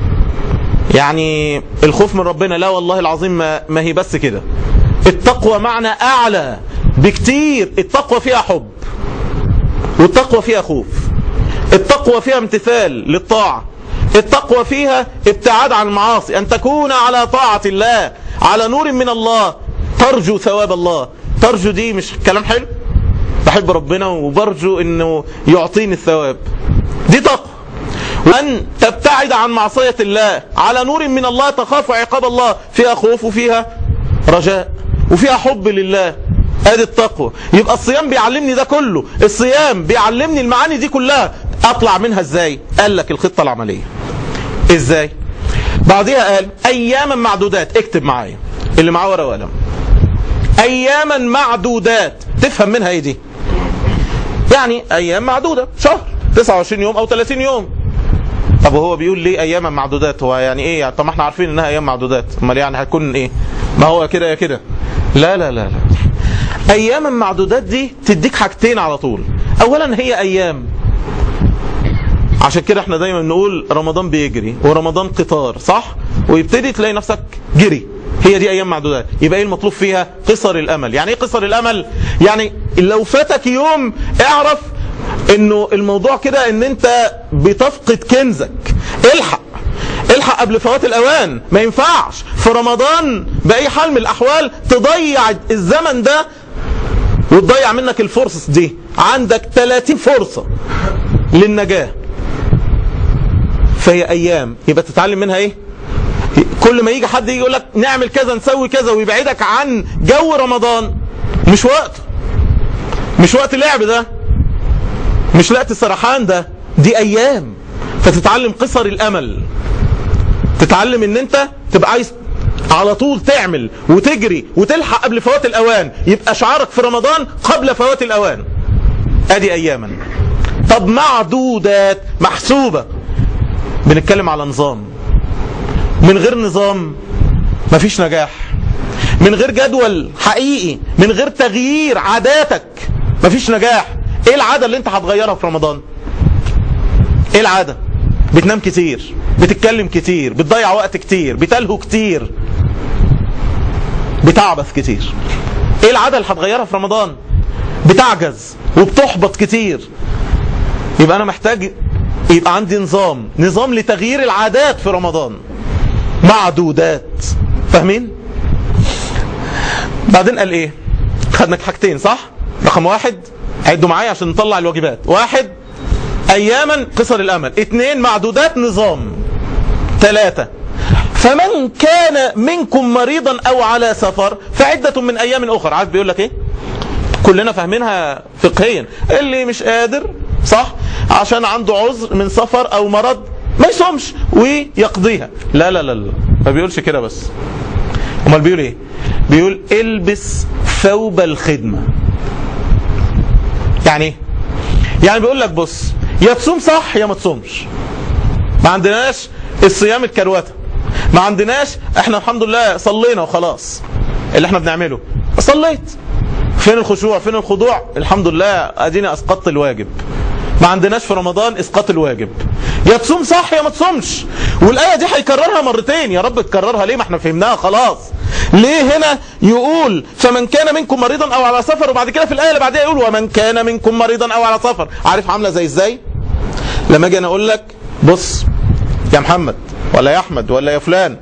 يعني الخوف من ربنا لا والله العظيم ما, ما هي بس كده التقوى معنى اعلى بكتير التقوى فيها حب والتقوى فيها خوف التقوى فيها امتثال للطاعه التقوى فيها ابتعاد عن المعاصي ان تكون على طاعه الله على نور من الله ترجو ثواب الله ترجو دي مش كلام حلو بحب ربنا وبرجو انه يعطيني الثواب دي تقوى وان تبتعد عن معصية الله على نور من الله تخاف عقاب الله فيها خوف وفيها رجاء وفيها حب لله ادي التقوى يبقى الصيام بيعلمني ده كله الصيام بيعلمني المعاني دي كلها اطلع منها ازاي قال لك الخطة العملية ازاي بعدها قال اياما معدودات اكتب معايا اللي معاه ورقه وقلم اياما معدودات تفهم منها ايه دي يعني ايام معدوده شهر 29 يوم او 30 يوم طب وهو بيقول ليه اياما معدودات هو يعني ايه يعني طب ما احنا عارفين انها ايام معدودات امال يعني هتكون ايه ما هو كده يا كده لا لا لا لا اياما معدودات دي تديك حاجتين على طول اولا هي ايام عشان كده احنا دايما نقول رمضان بيجري ورمضان قطار صح ويبتدي تلاقي نفسك جري هي دي ايام معدودات يبقى ايه المطلوب فيها قصر الامل يعني ايه قصر الامل يعني لو فاتك يوم اعرف انه الموضوع كده ان انت بتفقد كنزك الحق الحق قبل فوات الاوان ما ينفعش في رمضان باي حال من الاحوال تضيع الزمن ده وتضيع منك الفرص دي عندك 30 فرصة للنجاة فهي ايام يبقى تتعلم منها ايه كل ما يجي حد يجي يقول لك نعمل كذا نسوي كذا ويبعدك عن جو رمضان مش وقت مش وقت اللعب ده مش وقت السرحان ده دي ايام فتتعلم قصر الامل تتعلم ان انت تبقى عايز على طول تعمل وتجري وتلحق قبل فوات الاوان يبقى شعارك في رمضان قبل فوات الاوان ادي اياما طب معدودات محسوبه بنتكلم على نظام من غير نظام مفيش نجاح من غير جدول حقيقي من غير تغيير عاداتك مفيش نجاح ايه العاده اللي انت هتغيرها في رمضان ايه العاده بتنام كتير بتتكلم كتير بتضيع وقت كتير بتلهو كتير بتعبث كتير ايه العاده اللي هتغيرها في رمضان بتعجز وبتحبط كتير يبقى انا محتاج يبقى عندي نظام نظام لتغيير العادات في رمضان معدودات فاهمين بعدين قال ايه خدنا حاجتين صح رقم واحد عدوا معايا عشان نطلع الواجبات واحد اياما قصر الامل اثنين معدودات نظام ثلاثة فمن كان منكم مريضا او على سفر فعدة من ايام اخرى عارف بيقول لك ايه كلنا فاهمينها فقهيا اللي مش قادر صح عشان عنده عذر من سفر او مرض ما يصومش ويقضيها لا لا لا لا ما بيقولش كده بس امال بيقول ايه بيقول البس ثوب الخدمه يعني ايه يعني بيقول لك بص يا تصوم صح يا ما تصومش ما عندناش الصيام الكروته ما عندناش احنا الحمد لله صلينا وخلاص اللي احنا بنعمله صليت فين الخشوع فين الخضوع الحمد لله اديني اسقطت الواجب ما عندناش في رمضان اسقاط الواجب يا تصوم صح يا ما تصومش والايه دي هيكررها مرتين يا رب تكررها ليه ما احنا فهمناها خلاص ليه هنا يقول فمن كان منكم مريضا او على سفر وبعد كده في الايه اللي بعدها يقول ومن كان منكم مريضا او على سفر عارف عامله زي ازاي لما اجي انا اقول لك بص يا محمد ولا يا احمد ولا يا فلان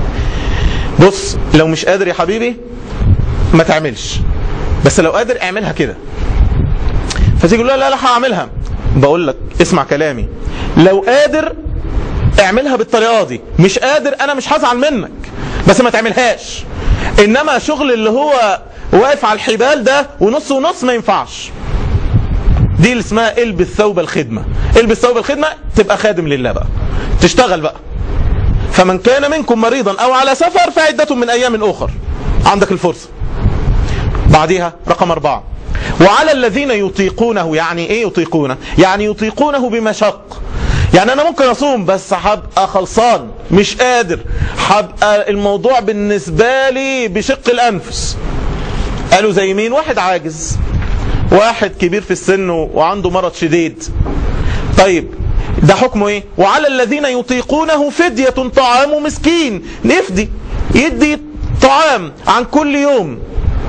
بص لو مش قادر يا حبيبي ما تعملش بس لو قادر اعملها كده فتيجي لا لا لا هعملها بقول لك اسمع كلامي لو قادر اعملها بالطريقه دي مش قادر انا مش هزعل منك بس ما تعملهاش انما شغل اللي هو واقف على الحبال ده ونص ونص ما ينفعش دي اللي اسمها البس ثوب الخدمه البس ثوب الخدمه تبقى خادم لله بقى تشتغل بقى فمن كان منكم مريضا او على سفر فعده من ايام اخر عندك الفرصه بعديها رقم أربعة وعلى الذين يطيقونه يعني ايه يطيقونه يعني يطيقونه بمشق يعني انا ممكن اصوم بس هبقى خلصان مش قادر هبقى الموضوع بالنسبة لي بشق الانفس قالوا زي مين واحد عاجز واحد كبير في السن وعنده مرض شديد طيب ده حكمه ايه وعلى الذين يطيقونه فدية طعام مسكين نفدي يدي طعام عن كل يوم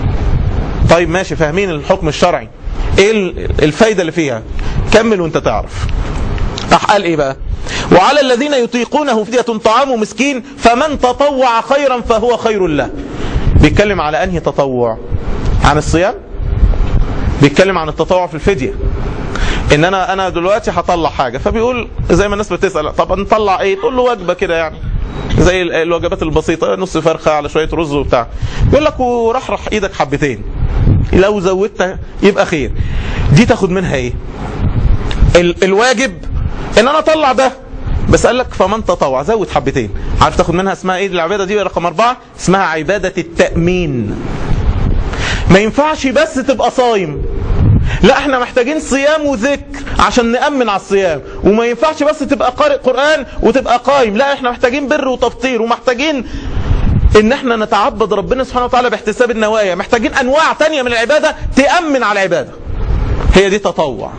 طيب ماشي فاهمين الحكم الشرعي ايه الفايدة اللي فيها كمل وانت تعرف راح قال ايه بقى وعلى الذين يطيقونه فدية طعام مسكين فمن تطوع خيرا فهو خير له بيتكلم على انهي تطوع عن الصيام بيتكلم عن التطوع في الفدية ان انا انا دلوقتي هطلع حاجة فبيقول زي ما الناس بتسأل طب نطلع ايه تقول له وجبة كده يعني زي الوجبات البسيطة نص فرخة على شوية رز وبتاع يقول لك ورحرح ايدك حبتين لو زودت يبقى خير دي تاخد منها ايه ال الواجب ان انا اطلع ده بس قال لك فمن تطوع زود حبتين عارف تاخد منها اسمها ايه العباده دي رقم اربعه اسمها عباده التامين ما ينفعش بس تبقى صايم لا احنا محتاجين صيام وذكر عشان نأمن على الصيام وما ينفعش بس تبقى قارئ قرآن وتبقى قايم لا احنا محتاجين بر وتفطير ومحتاجين ان احنا نتعبد ربنا سبحانه وتعالى باحتساب النوايا محتاجين انواع تانية من العبادة تأمن على العبادة هي دي تطوع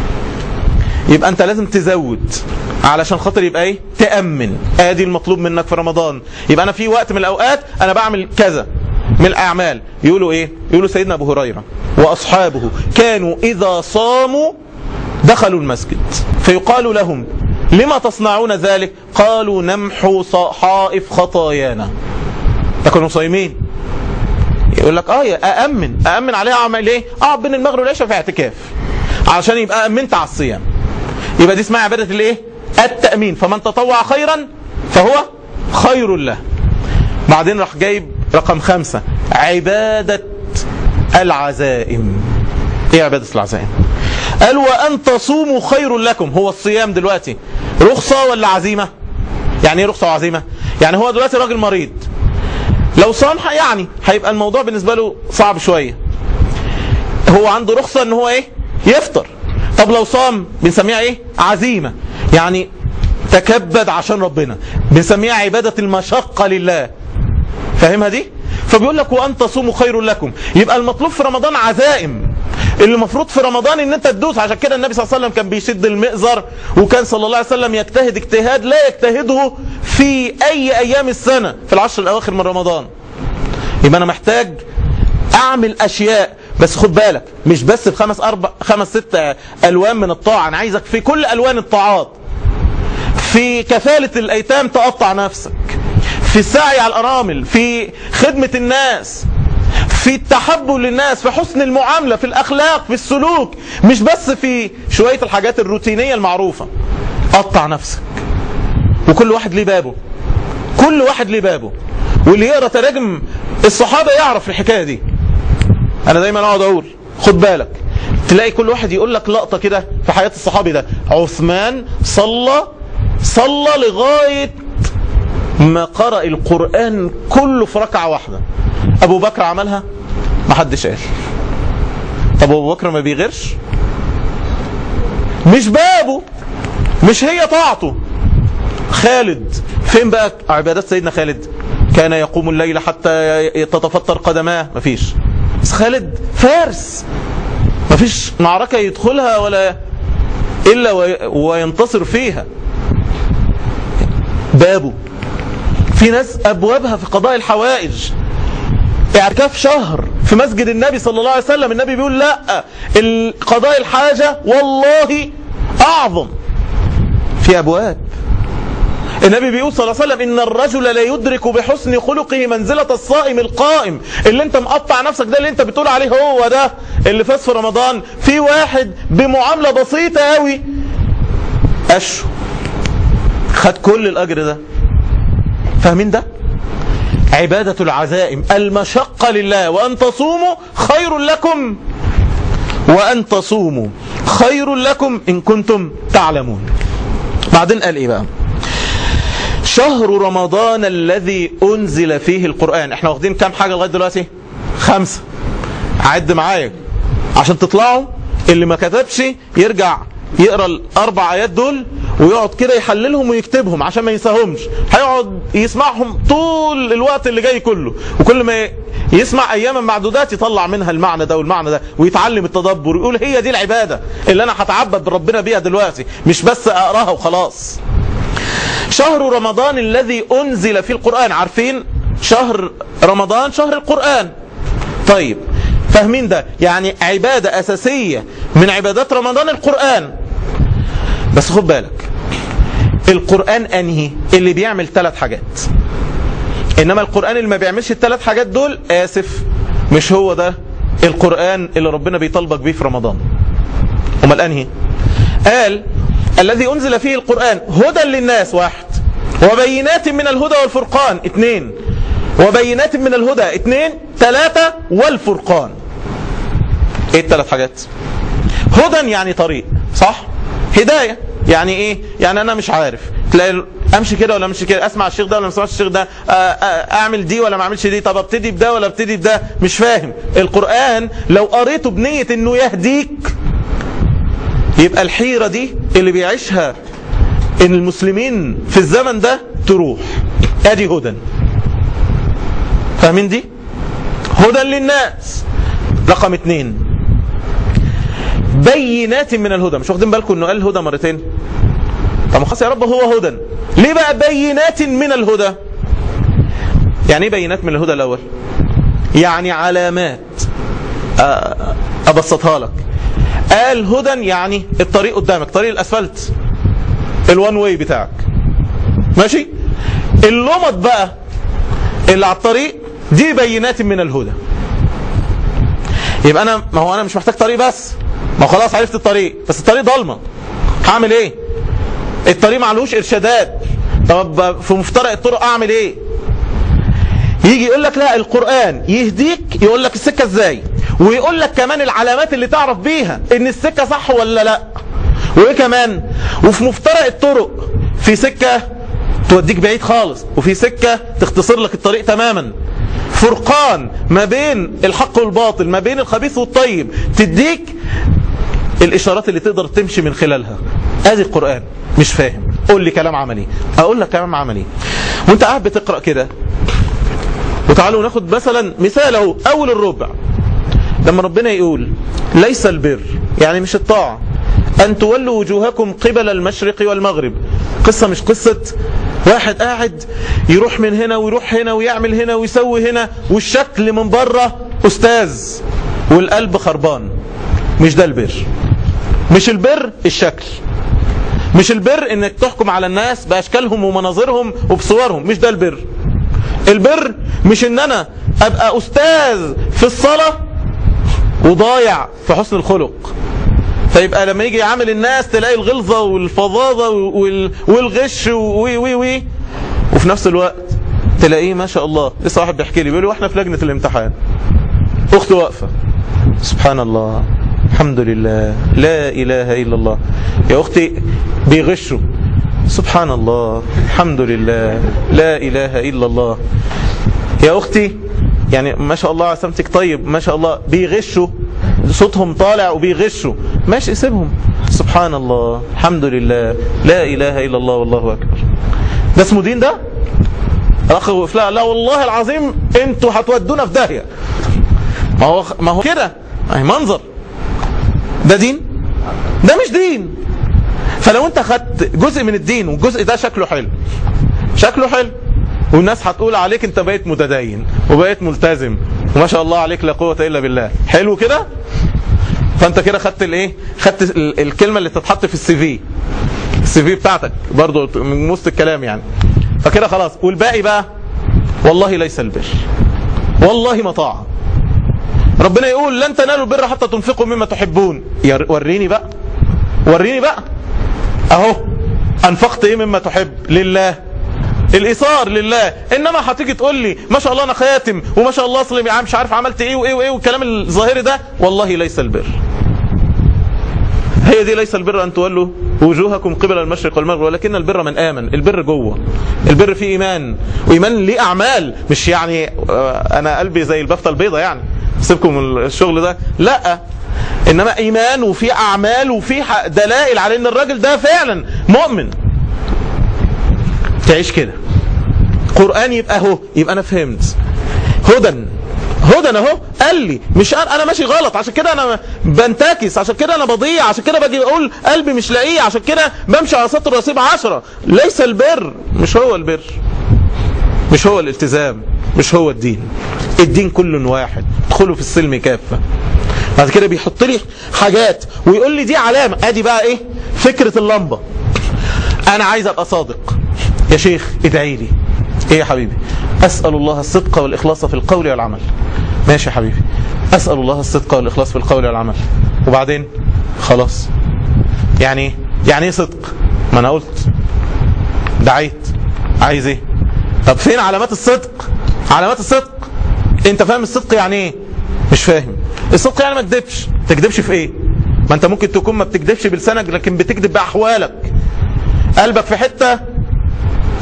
يبقى انت لازم تزود علشان خاطر يبقى ايه تأمن ادي المطلوب منك في رمضان يبقى انا في وقت من الاوقات انا بعمل كذا من الاعمال يقولوا ايه يقولوا سيدنا ابو هريره واصحابه كانوا اذا صاموا دخلوا المسجد فيقال لهم لما تصنعون ذلك قالوا نمحو صحائف خطايانا ده كانوا صايمين يقول لك اه أأمن أأمن عليها أعمل إيه؟ أقعد بين المغرب والعشاء في اعتكاف عشان يبقى أمنت على الصيام يبقى دي اسمها عبادة الإيه؟ التأمين فمن تطوع خيرا فهو خير له بعدين راح جايب رقم خمسة عبادة العزائم ايه عبادة العزائم قال وأن تصوموا خير لكم هو الصيام دلوقتي رخصة ولا عزيمة يعني ايه رخصة وعزيمة يعني هو دلوقتي راجل مريض لو صام يعني هيبقى الموضوع بالنسبة له صعب شوية هو عنده رخصة ان هو ايه يفطر طب لو صام بنسميها ايه عزيمة يعني تكبد عشان ربنا بنسميها عبادة المشقة لله فاهمها دي فبيقول لك وان تصوموا خير لكم يبقى المطلوب في رمضان عزائم اللي المفروض في رمضان ان انت تدوس عشان كده النبي صلى الله عليه وسلم كان بيشد المئزر وكان صلى الله عليه وسلم يجتهد اجتهاد لا يجتهده في اي ايام السنة في العشر الاواخر من رمضان يبقى انا محتاج اعمل اشياء بس خد بالك مش بس في خمس اربع خمس ست الوان من الطاعه انا عايزك في كل الوان الطاعات في كفاله الايتام تقطع نفسك في السعي على الارامل في خدمه الناس في التحبب للناس في حسن المعاملة في الأخلاق في السلوك مش بس في شوية الحاجات الروتينية المعروفة قطع نفسك وكل واحد ليه بابه كل واحد ليه بابه واللي يقرا تراجم الصحابة يعرف الحكاية دي أنا دايما أقعد أقول خد بالك تلاقي كل واحد يقول لك لقطة كده في حياة الصحابي ده عثمان صلى صلى لغاية ما قرأ القرآن كله في ركعة واحدة أبو بكر عملها ما حدش قال طب أبو بكر ما بيغيرش مش بابه مش هي طاعته خالد فين بقى عبادات سيدنا خالد كان يقوم الليل حتى تتفطر قدماه مفيش بس خالد فارس مفيش معركة يدخلها ولا إلا وينتصر فيها بابه في ناس أبوابها في قضاء الحوائج اعتكاف شهر في مسجد النبي صلى الله عليه وسلم النبي بيقول لا قضاء الحاجة والله أعظم في أبواب النبي بيقول صلى الله عليه وسلم إن الرجل لا يدرك بحسن خلقه منزلة الصائم القائم اللي انت مقطع نفسك ده اللي انت بتقول عليه هو ده اللي فاز في رمضان في واحد بمعاملة بسيطة قوي أشو خد كل الأجر ده فاهمين ده عبادة العزائم المشقة لله وأن تصوموا خير لكم وأن تصوموا خير لكم إن كنتم تعلمون بعدين قال إيه بقى شهر رمضان الذي أنزل فيه القرآن احنا واخدين كام حاجة لغاية دلوقتي خمسة عد معايا عشان تطلعوا اللي ما كتبش يرجع يقرا الاربع ايات دول ويقعد كده يحللهم ويكتبهم عشان ما ينساهمش هيقعد يسمعهم طول الوقت اللي جاي كله وكل ما يسمع اياما معدودات يطلع منها المعنى ده والمعنى ده ويتعلم التدبر ويقول هي دي العباده اللي انا هتعبد ربنا بيها دلوقتي مش بس اقراها وخلاص شهر رمضان الذي انزل فيه القران عارفين شهر رمضان شهر القران طيب فاهمين ده يعني عبادة أساسية من عبادات رمضان القرآن بس خد بالك القرآن أنهي اللي بيعمل ثلاث حاجات إنما القرآن اللي ما بيعملش الثلاث حاجات دول آسف مش هو ده القرآن اللي ربنا بيطالبك بيه في رمضان أمال أنهي قال الذي أنزل فيه القرآن هدى للناس واحد وبينات من الهدى والفرقان اثنين وبينات من الهدى اثنين ثلاثة والفرقان ايه الثلاث حاجات هدى يعني طريق صح هداية يعني ايه يعني انا مش عارف تلاقي امشي كده ولا امشي كده اسمع الشيخ ده ولا ما اسمعش الشيخ ده آه، آه، اعمل دي ولا ما اعملش دي طب ابتدي بده ولا ابتدي بده مش فاهم القران لو قريته بنيه انه يهديك يبقى الحيره دي اللي بيعيشها ان المسلمين في الزمن ده تروح ادي هدى فاهمين دي هدى للناس رقم اتنين بينات من الهدى مش واخدين بالكم انه قال هدى مرتين طب خلاص يا رب هو هدى ليه بقى بينات من الهدى يعني ايه بينات من الهدى الاول يعني علامات آه، ابسطها لك قال هدى يعني الطريق قدامك طريق الاسفلت الوان واي بتاعك ماشي اللمط بقى اللي على الطريق دي بينات من الهدى يبقى انا ما هو انا مش محتاج طريق بس ما هو خلاص عرفت الطريق بس الطريق ضلمه هعمل ايه الطريق معلوش ارشادات طب في مفترق الطرق اعمل ايه يجي يقول لك لا القرآن يهديك يقول لك السكة ازاي ويقول لك كمان العلامات اللي تعرف بيها ان السكة صح ولا لا وايه كمان وفي مفترق الطرق في سكة توديك بعيد خالص وفي سكة تختصر لك الطريق تماما فرقان ما بين الحق والباطل ما بين الخبيث والطيب تديك الاشارات اللي تقدر تمشي من خلالها ادي القرآن مش فاهم قول لي كلام عملي اقول لك كلام عملي وانت قاعد بتقرأ كده وتعالوا ناخد مثلا مثال اهو اول الربع لما ربنا يقول ليس البر يعني مش الطاعة أن تولوا وجوهكم قبل المشرق والمغرب قصة مش قصة واحد قاعد يروح من هنا ويروح هنا ويعمل هنا ويسوي هنا والشكل من بره أستاذ والقلب خربان مش ده البر مش البر الشكل مش البر انك تحكم على الناس باشكالهم ومناظرهم وبصورهم مش ده البر البر مش ان انا ابقى استاذ في الصلاة وضايع في حسن الخلق فيبقى لما يجي يعامل الناس تلاقي الغلظة والفظاظة وال- والغش وي وي وي وفي نفس الوقت تلاقيه ما شاء الله لسه واحد بيحكي لي بيقول لي واحنا في لجنة الامتحان اختي واقفة سبحان الله الحمد لله لا اله الا الله يا اختي بيغشوا سبحان الله الحمد لله لا اله الا الله يا اختي يعني ما شاء الله عسامتك طيب ما شاء الله بيغشوا صوتهم طالع وبيغشوا ماشي سيبهم سبحان الله الحمد لله لا اله الا الله والله اكبر ده اسمه دين ده الاخ وقف لا لا والله العظيم انتوا هتودونا في داهيه ما هو ما هو كده اهي منظر ده دين ده مش دين فلو انت خدت جزء من الدين والجزء ده شكله حلو شكله حلو والناس هتقول عليك انت بقيت متدين وبقيت ملتزم وما شاء الله عليك لا قوة الا بالله حلو كده فانت كده خدت الايه خدت ال- الكلمة اللي تتحط في السي في السي في بتاعتك برضو من وسط الكلام يعني فكده خلاص والباقي بقى والله ليس البر والله مطاعة ربنا يقول لن تنالوا البر حتى تنفقوا مما تحبون يا- وريني بقى وريني بقى اهو انفقت ايه مما تحب لله الايثار لله انما هتيجي تقول لي ما شاء الله انا خاتم وما شاء الله اصل مش عارف عملت ايه وايه وايه والكلام الظاهري ده والله ليس البر هي دي ليس البر ان تولوا وجوهكم قبل المشرق والمغرب ولكن البر من امن البر جوه البر فيه ايمان وايمان ليه اعمال مش يعني آه، انا قلبي زي البفته البيضه يعني سيبكم الشغل ده لا انما ايمان وفي اعمال وفي ح- دلائل على ان الراجل ده فعلا مؤمن تعيش كده قرآن يبقى اهو يبقى انا فهمت هدى هدى اهو قال لي مش قال انا ماشي غلط عشان كده انا بنتكس عشان كده انا بضيع عشان كده باجي اقول قلبي مش لاقيه عشان كده بمشي على سطر رصيب عشرة ليس البر مش هو البر مش هو الالتزام مش هو الدين الدين كل واحد ادخلوا في السلم كافة بعد كده بيحط لي حاجات ويقول لي دي علامة ادي بقى ايه فكرة اللمبة انا عايز ابقى صادق يا شيخ ادعي لي ايه يا حبيبي اسال الله الصدق والاخلاص في القول والعمل ماشي يا حبيبي اسال الله الصدق والاخلاص في القول والعمل وبعدين خلاص يعني ايه يعني ايه صدق ما انا قلت دعيت عايز ايه طب فين علامات الصدق علامات الصدق انت فاهم الصدق يعني ايه مش فاهم الصدق يعني ما تكذبش تكذبش في ايه ما انت ممكن تكون ما بتكذبش بلسانك لكن بتكذب باحوالك قلبك في حته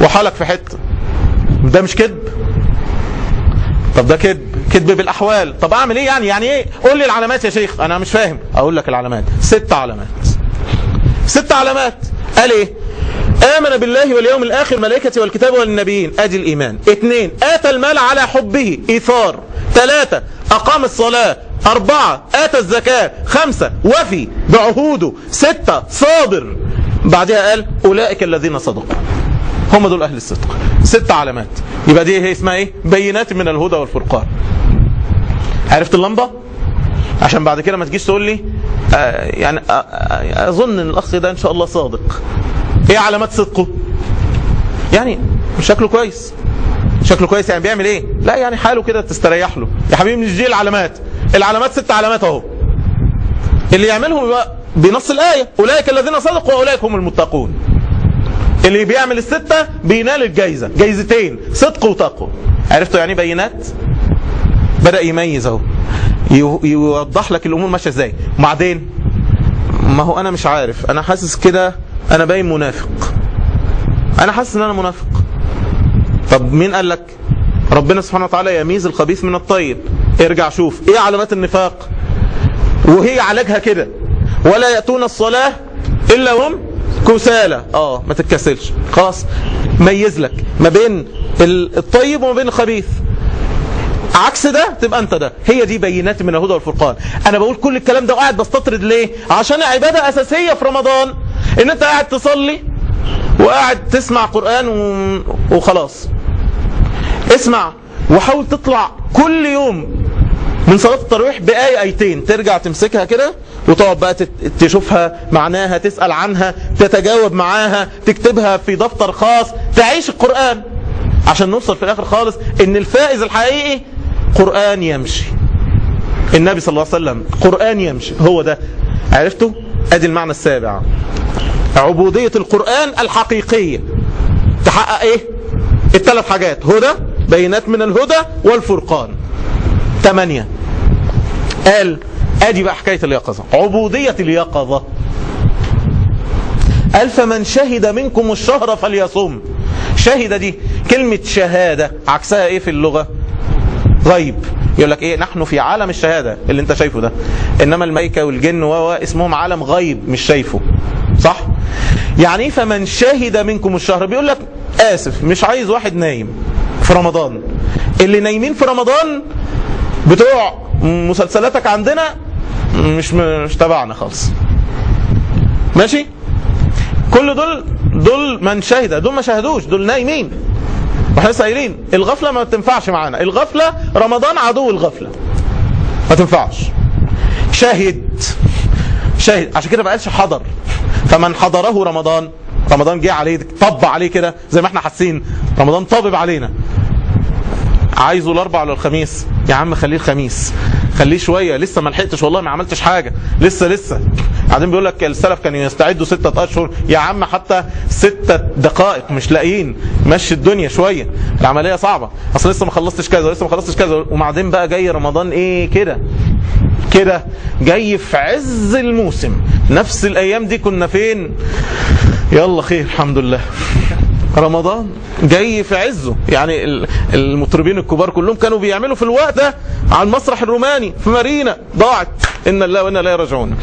وحالك في حته ده مش كذب طب ده كذب كذب بالاحوال طب اعمل ايه يعني يعني ايه قول لي العلامات يا شيخ انا مش فاهم اقول لك العلامات ست علامات ست علامات قال ايه آمن بالله واليوم الآخر ملائكة والكتاب والنبيين أدي الإيمان اثنين آتى المال على حبه إيثار ثلاثة أقام الصلاة أربعة آتى الزكاة خمسة وفي بعهوده ستة صابر بعدها قال أولئك الذين صدقوا هم دول أهل الصدق ست علامات يبقى دي هي اسمها إيه بينات من الهدى والفرقان عرفت اللمبة عشان بعد كده ما تجيش تقول لي آه يعني آه آه اظن ان الاخ ده ان شاء الله صادق ايه علامات صدقه يعني شكله كويس شكله كويس يعني بيعمل ايه لا يعني حاله كده تستريح له يا حبيبي مش دي العلامات العلامات ست علامات اهو اللي يعملهم يبقى بنص الايه اولئك الذين صدقوا واولئك هم المتقون اللي بيعمل الستة بينال الجايزة جايزتين صدق وتقوى عرفتوا يعني بينات بدأ يميز اهو يوضح لك الامور ماشيه ازاي وبعدين ما هو انا مش عارف انا حاسس كده انا باين منافق انا حاسس ان انا منافق طب مين قال لك ربنا سبحانه وتعالى يميز الخبيث من الطيب ارجع شوف ايه علامات النفاق وهي علاجها كده ولا يأتون الصلاة الا هم كسالى اه ما تتكسلش خلاص ميز لك ما بين الطيب وما بين الخبيث عكس ده تبقى انت ده هي دي بينات من الهدى والفرقان انا بقول كل الكلام ده وقاعد بستطرد ليه عشان عبادة اساسية في رمضان ان انت قاعد تصلي وقاعد تسمع قرآن وخلاص اسمع وحاول تطلع كل يوم من صلاة التراويح بآية آيتين ترجع تمسكها كده وتقعد بقى تشوفها معناها تسأل عنها تتجاوب معاها تكتبها في دفتر خاص تعيش القرآن عشان نوصل في الآخر خالص ان الفائز الحقيقي قرآن يمشي النبي صلى الله عليه وسلم قرآن يمشي هو ده عرفته ادي المعنى السابع عبودية القرآن الحقيقية تحقق ايه الثلاث حاجات هدى بينات من الهدى والفرقان ثمانية قال ادي بقى حكاية اليقظة عبودية اليقظة قال فمن شهد منكم الشهر فليصم شهد دي كلمة شهادة عكسها ايه في اللغة غيب يقول لك ايه نحن في عالم الشهادة اللي انت شايفه ده انما الملائكة والجن و اسمهم عالم غيب مش شايفه صح يعني ايه فمن شهد منكم الشهر بيقول لك اسف مش عايز واحد نايم في رمضان اللي نايمين في رمضان بتوع مسلسلاتك عندنا مش مش تبعنا خالص ماشي كل دول دول من شهد دول ما شاهدوش دول نايمين واحنا لسه قايلين الغفله ما تنفعش معانا الغفله رمضان عدو الغفله ما تنفعش شاهد شاهد عشان كده ما قالش حضر فمن حضره رمضان رمضان جه عليه طب عليه كده زي ما احنا حاسين رمضان طبب علينا عايزه الاربع ولا الخميس يا عم خليه الخميس خليه شويه لسه ما لحقتش والله ما عملتش حاجه لسه لسه بعدين بيقول لك السلف كانوا يستعدوا ستة اشهر يا عم حتى ستة دقائق مش لاقيين مشي الدنيا شويه العمليه صعبه اصل لسه ما خلصتش كذا ولسه ما خلصتش كذا وبعدين بقى جاي رمضان ايه كده كده جاي في عز الموسم نفس الايام دي كنا فين يلا خير الحمد لله رمضان جاي في عزه يعني المطربين الكبار كلهم كانوا بيعملوا في الوقت ده على المسرح الروماني في مارينا ضاعت ان الله وانا لا يرجعون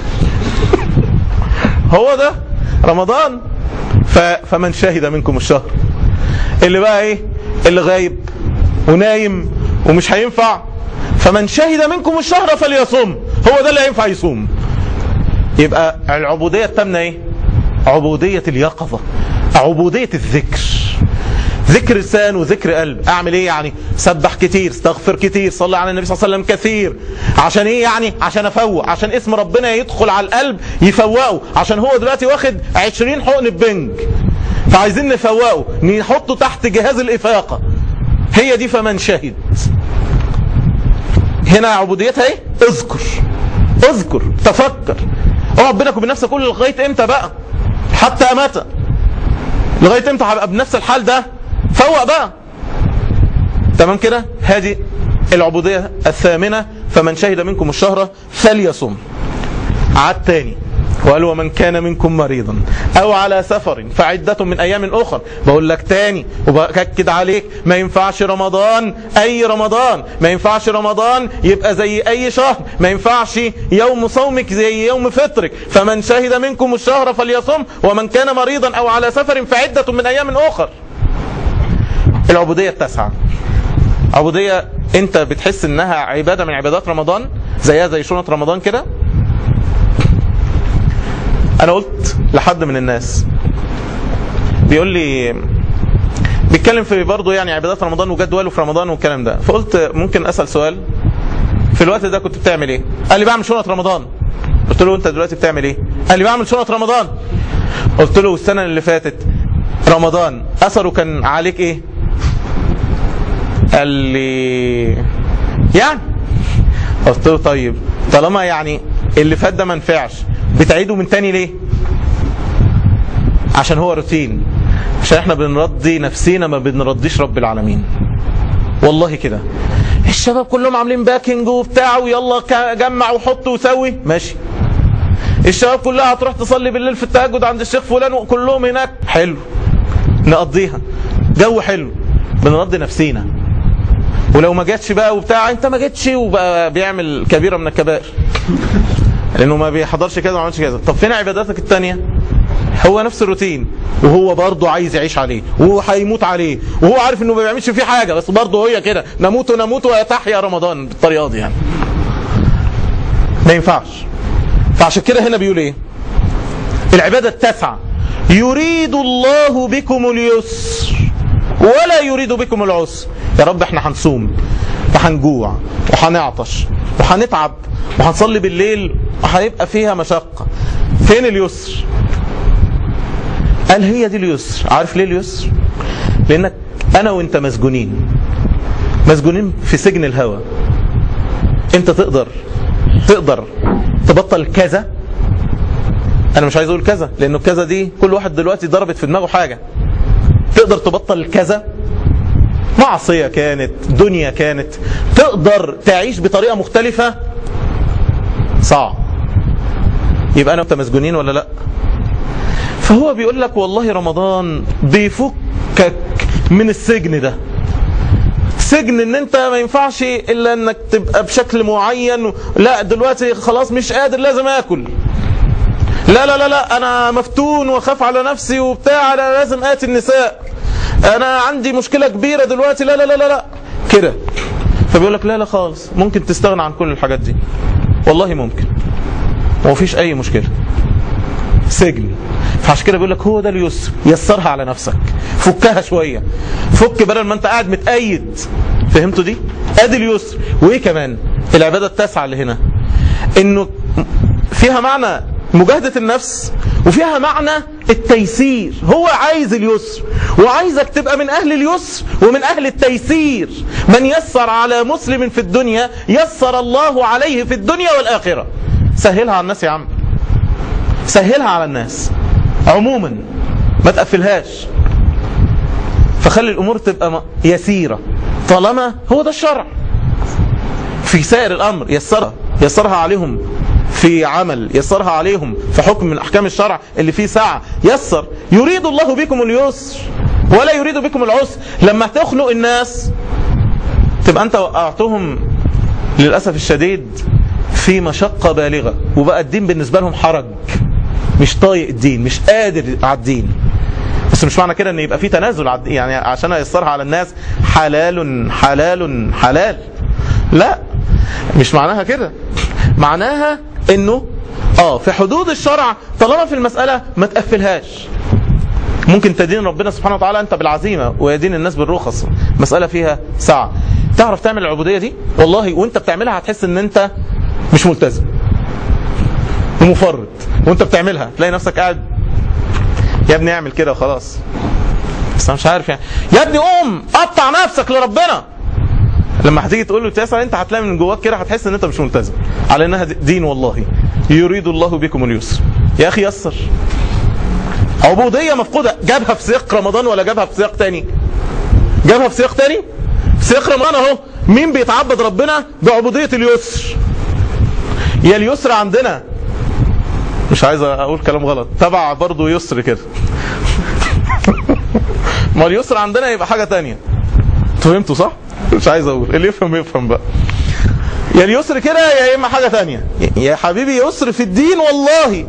هو ده رمضان ف... فمن شهد منكم الشهر اللي بقى ايه اللي غايب ونايم ومش هينفع فمن شهد منكم الشهر فليصوم هو ده اللي هينفع يصوم يبقى العبودية التامنة ايه عبودية اليقظة عبودية الذكر ذكر لسان وذكر قلب اعمل ايه يعني سبح كتير استغفر كتير صلي على النبي صلى الله عليه وسلم كثير عشان ايه يعني عشان افوق عشان اسم ربنا يدخل على القلب يفوقه عشان هو دلوقتي واخد 20 حقن بنج فعايزين نفوقه نحطه تحت جهاز الافاقه هي دي فمن شهد هنا عبوديتها ايه اذكر اذكر تفكر اقعد بينك وبين نفسك قول لغايه امتى بقى حتى متى لغايه امتى هبقى بنفس الحال ده فوق بقى تمام كده هذه العبوديه الثامنه فمن شهد منكم الشهر فليصم عاد تاني وقال ومن كان منكم مريضا او على سفر فعدة من ايام اخر بقول لك تاني وبأكد عليك ما ينفعش رمضان اي رمضان ما ينفعش رمضان يبقى زي اي شهر ما ينفعش يوم صومك زي يوم فطرك فمن شهد منكم الشهر فليصم ومن كان مريضا او على سفر فعدة من ايام اخر العبودية التاسعة عبودية انت بتحس انها عبادة من عبادات رمضان زيها زي شنط رمضان كده انا قلت لحد من الناس بيقول لي بيتكلم في برضه يعني عبادات رمضان وجدوله في رمضان والكلام ده فقلت ممكن اسال سؤال في الوقت ده كنت بتعمل ايه قال لي بعمل شنط رمضان قلت له انت دلوقتي بتعمل ايه قال لي بعمل شنط رمضان قلت له السنه اللي فاتت رمضان اثره كان عليك ايه قال لي يعني قلت له طيب طالما يعني اللي فات ده ما نفعش بتعيده من تاني ليه عشان هو روتين عشان احنا بنرضي نفسينا ما بنرضيش رب العالمين والله كده الشباب كلهم عاملين باكينج وبتاع ويلا جمع وحط وسوي ماشي الشباب كلها هتروح تصلي بالليل في التهجد عند الشيخ فلان وكلهم هناك حلو نقضيها جو حلو بنرضي نفسينا ولو ما جاتش بقى وبتاع انت ما جاتش وبقى بيعمل كبيره من الكبائر لانه ما بيحضرش كذا وما عملش كذا طب فين عباداتك التانية هو نفس الروتين وهو برضه عايز يعيش عليه وهو هيموت عليه وهو عارف انه ما بيعملش فيه حاجه بس برضه هي كده نموت ونموت ويتحيا رمضان بالطريقه دي يعني ما ينفعش فعشان كده هنا بيقول ايه العباده التاسعه يريد الله بكم اليسر ولا يريد بكم العسر يا رب احنا هنصوم وهنجوع وهنعطش وهنتعب وهنصلي بالليل وهيبقى فيها مشقة فين اليسر قال هي دي اليسر عارف ليه اليسر لانك انا وانت مسجونين مسجونين في سجن الهوى انت تقدر تقدر تبطل كذا انا مش عايز اقول كذا لانه كذا دي كل واحد دلوقتي ضربت في دماغه حاجه تقدر تبطل كذا معصية كانت دنيا كانت تقدر تعيش بطريقة مختلفة صعب يبقى أنا وأنت مسجونين ولا لا فهو بيقول لك والله رمضان بيفكك من السجن ده سجن ان انت ما ينفعش الا انك تبقى بشكل معين لا دلوقتي خلاص مش قادر لازم اكل لا لا لا لا انا مفتون واخاف على نفسي وبتاع انا لازم اتي النساء انا عندي مشكله كبيره دلوقتي لا لا لا لا, لا. كده فبيقول لك لا لا خالص ممكن تستغنى عن كل الحاجات دي والله ممكن ومفيش اي مشكله سجن فعشان كده بيقول لك هو ده اليسر يسرها على نفسك فكها شويه فك بدل ما انت قاعد متأيد فهمتوا دي ادي اليسر وايه كمان العباده التاسعه اللي هنا انه فيها معنى مجاهدة النفس وفيها معنى التيسير هو عايز اليسر وعايزك تبقى من أهل اليسر ومن أهل التيسير من يسر على مسلم في الدنيا يسر الله عليه في الدنيا والآخرة سهلها على الناس يا عم سهلها على الناس عموما ما تقفلهاش فخلي الأمور تبقى يسيرة طالما هو ده الشرع في سائر الأمر يسرها يسرها عليهم في عمل يسرها عليهم في حكم من احكام الشرع اللي فيه ساعه يسر يريد الله بكم اليسر ولا يريد بكم العسر لما تخنق الناس تبقى انت وقعتهم للاسف الشديد في مشقه بالغه وبقى الدين بالنسبه لهم حرج مش طايق الدين مش قادر على الدين بس مش معنى كده ان يبقى في تنازل يعني عشان ايسرها على الناس حلال حلال حلال لا مش معناها كده معناها انه اه في حدود الشرع طالما في المسألة ما تقفلهاش ممكن تدين ربنا سبحانه وتعالى انت بالعزيمة ويدين الناس بالرخص مسألة فيها ساعة تعرف تعمل العبودية دي والله وانت بتعملها هتحس ان انت مش ملتزم ومفرط وانت بتعملها تلاقي نفسك قاعد يا ابني اعمل كده وخلاص بس انا مش عارف يعني يا ابني قوم قطع نفسك لربنا لما هتيجي تقول له تسعى انت هتلاقي من جواك كده هتحس ان انت مش ملتزم على انها دين والله يريد الله بكم اليسر يا اخي يسر عبودية مفقودة جابها في سياق رمضان ولا جابها في سياق تاني جابها في سياق تاني في سياق رمضان اهو مين بيتعبد ربنا بعبودية اليسر يا اليسر عندنا مش عايز اقول كلام غلط تبع برضه يسر كده ما اليسر عندنا يبقى حاجه تانية فهمتوا صح مش عايز اقول اللي يفهم يفهم بقى يا اليسر كده يا اما حاجه تانية يا حبيبي يسر في الدين والله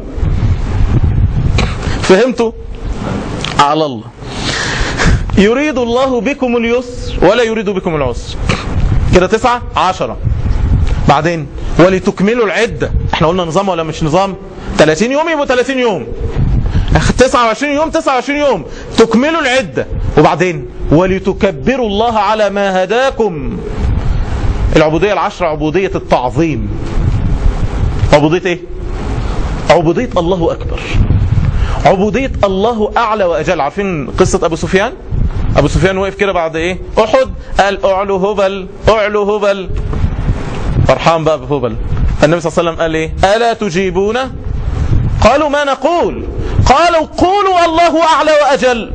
فهمتوا على الله يريد الله بكم اليسر ولا يريد بكم العسر كده تسعة عشرة بعدين ولتكملوا العدة احنا قلنا نظام ولا مش نظام 30 يوم يبقوا 30 يوم 29 يوم 29 يوم تكملوا العدة وبعدين ولتكبروا الله على ما هداكم العبودية العشرة عبودية التعظيم عبودية ايه عبودية الله أكبر عبودية الله أعلى وأجل عارفين قصة أبو سفيان أبو سفيان وقف كده بعد إيه أحد قال أعلو هبل أعلو هبل فرحان بقى بهبل النبي صلى الله عليه وسلم قال إيه ألا تجيبون قالوا ما نقول قالوا قولوا الله أعلى وأجل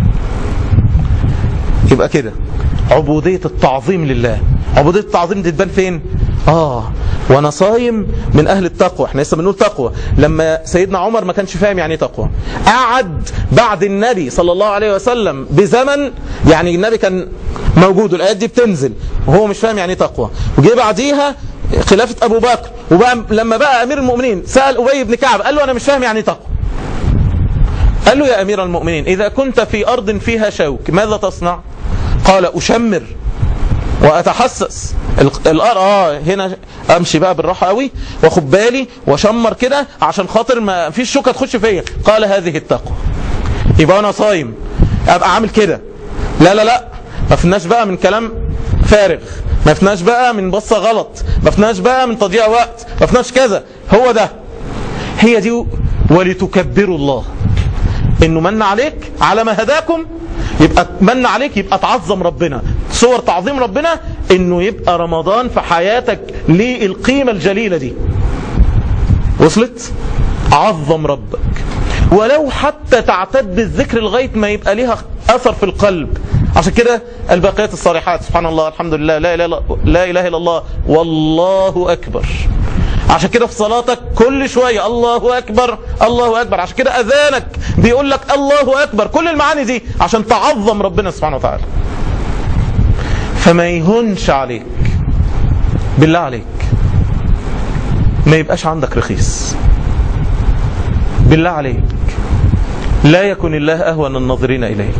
يبقى كده عبودية التعظيم لله عبودية التعظيم دي تبان فين آه وانا صايم من اهل التقوى احنا لسه بنقول تقوى لما سيدنا عمر ما كانش فاهم يعني ايه تقوى قعد بعد النبي صلى الله عليه وسلم بزمن يعني النبي كان موجود الايات دي بتنزل وهو مش فاهم يعني ايه تقوى وجه بعديها خلافة ابو بكر وبقى لما بقى امير المؤمنين سأل ابي بن كعب قال له انا مش فاهم يعني ايه تقوى قال له يا امير المؤمنين اذا كنت في ارض فيها شوك ماذا تصنع قال اشمر واتحسس الار اه هنا امشي بقى بالراحه قوي واخد بالي واشمر كده عشان خاطر ما فيش شوكه تخش فيا قال هذه التقوى يبقى انا صايم ابقى عامل كده لا لا لا ما فيناش بقى من كلام فارغ ما فيناش بقى من بصه غلط ما فيناش بقى من تضييع وقت ما فيناش كذا هو ده هي دي ولتكبروا الله انه من عليك على ما هداكم يبقى من عليك يبقى تعظم ربنا صور تعظيم ربنا انه يبقى رمضان في حياتك للقيمة الجليلة دي وصلت عظم ربك ولو حتى تعتد بالذكر لغاية ما يبقى ليها اثر في القلب عشان كده الباقيات الصالحات سبحان الله الحمد لله لا اله الا لا اله الا الله والله اكبر عشان كده في صلاتك كل شوية الله أكبر الله أكبر عشان كده أذانك بيقول لك الله أكبر كل المعاني دي عشان تعظم ربنا سبحانه وتعالى فما يهونش عليك بالله عليك ما يبقاش عندك رخيص بالله عليك لا يكن الله أهون الناظرين إليك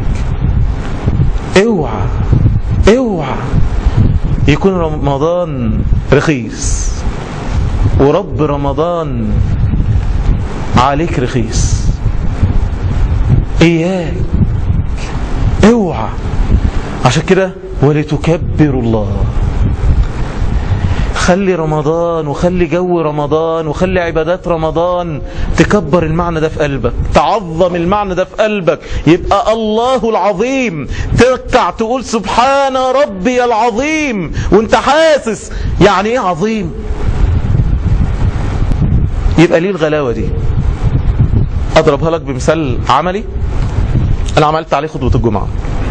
اوعى اوعى يكون رمضان رخيص ورب رمضان عليك رخيص اياك اوعى عشان كده ولتكبروا الله خلي رمضان وخلي جو رمضان وخلي عبادات رمضان تكبر المعنى ده في قلبك تعظم المعنى ده في قلبك يبقى الله العظيم تركع تقول سبحان ربي العظيم وانت حاسس يعني ايه عظيم يبقى ليه الغلاوة دي اضربها لك بمثال عملي انا عملت عليه خطبة الجمعة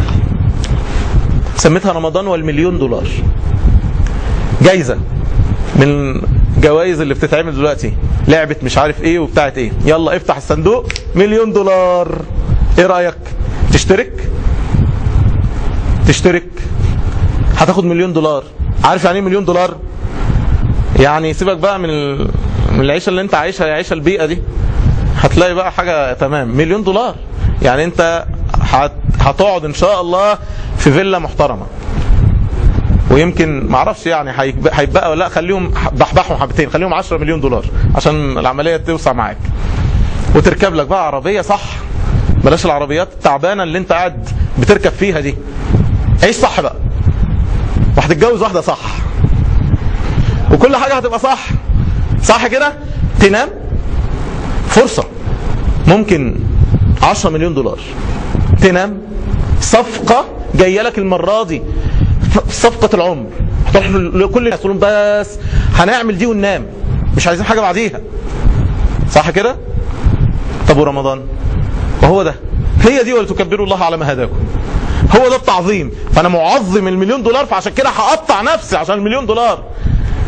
سميتها رمضان والمليون دولار جايزة من جوائز اللي بتتعمل دلوقتي لعبة مش عارف ايه وبتاعت ايه يلا افتح الصندوق مليون دولار ايه رأيك تشترك تشترك هتاخد مليون دولار عارف يعني ايه مليون دولار يعني سيبك بقى من ال... من العيشة اللي انت عايشها العيشة البيئة دي هتلاقي بقى حاجة تمام مليون دولار يعني انت هت... هتقعد ان شاء الله في فيلا محترمة ويمكن ما اعرفش يعني هيبقى ولا لا خليهم بحبحهم حبتين خليهم 10 مليون دولار عشان العمليه توسع معاك وتركب لك بقى عربيه صح بلاش العربيات التعبانه اللي انت قاعد بتركب فيها دي عيش صح بقى وهتتجوز واحده صح وكل حاجه هتبقى صح صح كده تنام فرصه ممكن 10 مليون دولار تنام صفقه جايه لك المره دي صفقة العمر هتروح لكل الناس تقول بس هنعمل دي وننام مش عايزين حاجة بعديها صح كده طب ورمضان وهو ده هي دي ولتكبروا الله على ما هداكم هو ده التعظيم فانا معظم المليون دولار فعشان كده هقطع نفسي عشان المليون دولار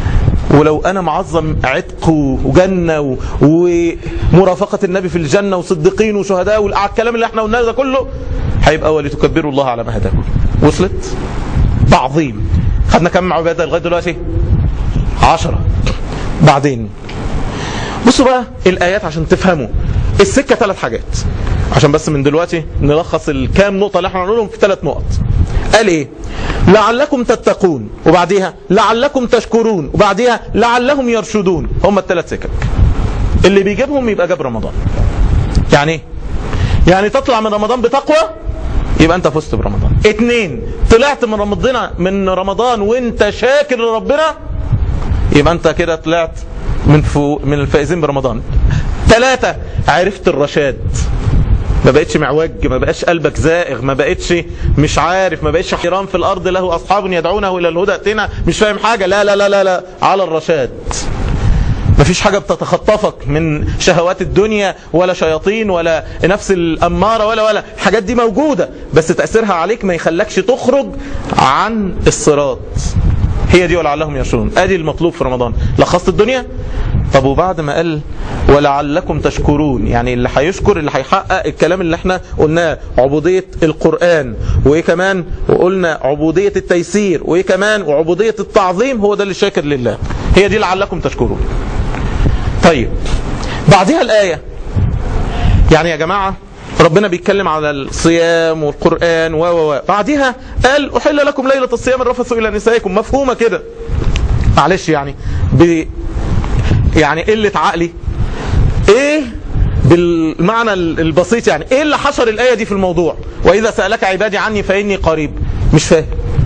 ولو انا معظم عتق وجنه ومرافقه النبي في الجنه وصديقين وشهداء والكلام اللي احنا قلناه ده كله هيبقى ولتكبروا الله على ما هداكم وصلت تعظيم خدنا كم عباده لغايه دلوقتي عشرة بعدين بصوا بقى الايات عشان تفهموا السكه ثلاث حاجات عشان بس من دلوقتي نلخص الكام نقطه اللي احنا هنقولهم في ثلاث نقط قال ايه لعلكم تتقون وبعديها لعلكم تشكرون وبعديها لعلهم يرشدون هم الثلاث سكك اللي بيجيبهم يبقى جاب رمضان يعني ايه يعني تطلع من رمضان بتقوى يبقى انت فزت برمضان اتنين طلعت من رمضان من رمضان وانت شاكر لربنا يبقى انت كده طلعت من فوق من الفائزين برمضان ثلاثة عرفت الرشاد ما بقتش معوج ما بقاش قلبك زائغ ما بقتش مش عارف ما بقتش حيران في الارض له اصحاب يدعونه الى الهدى اتنا مش فاهم حاجه لا لا لا لا, لا على الرشاد ما فيش حاجة بتتخطفك من شهوات الدنيا ولا شياطين ولا نفس الأمارة ولا ولا الحاجات دي موجودة بس تأثيرها عليك ما يخلكش تخرج عن الصراط هي دي ولعلهم يشرون ادي المطلوب في رمضان لخصت الدنيا طب وبعد ما قال ولعلكم تشكرون يعني اللي هيشكر اللي هيحقق الكلام اللي احنا قلناه عبودية القرآن وايه كمان وقلنا عبودية التيسير وايه كمان وعبودية التعظيم هو ده اللي شاكر لله هي دي لعلكم تشكرون طيب بعدها الآية يعني يا جماعة ربنا بيتكلم على الصيام والقرآن و و و بعدها قال أحل لكم ليلة الصيام الرفث إلى نسائكم مفهومة كده معلش يعني ب يعني قلة عقلي ايه بالمعنى البسيط يعني ايه اللي حشر الآية دي في الموضوع وإذا سألك عبادي عني فإني قريب مش فاهم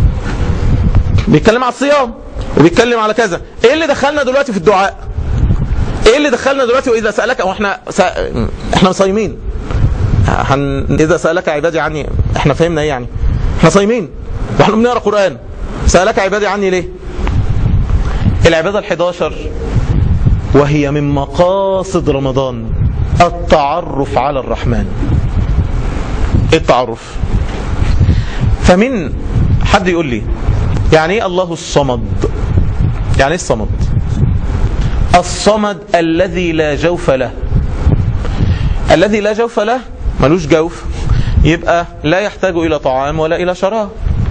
بيتكلم على الصيام وبيتكلم على كذا ايه اللي دخلنا دلوقتي في الدعاء ايه اللي دخلنا دلوقتي واذا سالك او احنا سا... احنا صايمين هن... اذا سالك عبادي عني احنا فهمنا ايه يعني احنا صايمين واحنا بنقرا قران سالك عبادي عني ليه العباده ال11 وهي من مقاصد رمضان التعرف على الرحمن ايه التعرف فمن حد يقول لي يعني ايه الله الصمد يعني ايه الصمد الصمد الذي لا جوف له الذي لا جوف له ملوش جوف يبقى لا يحتاج إلى طعام ولا إلى شراب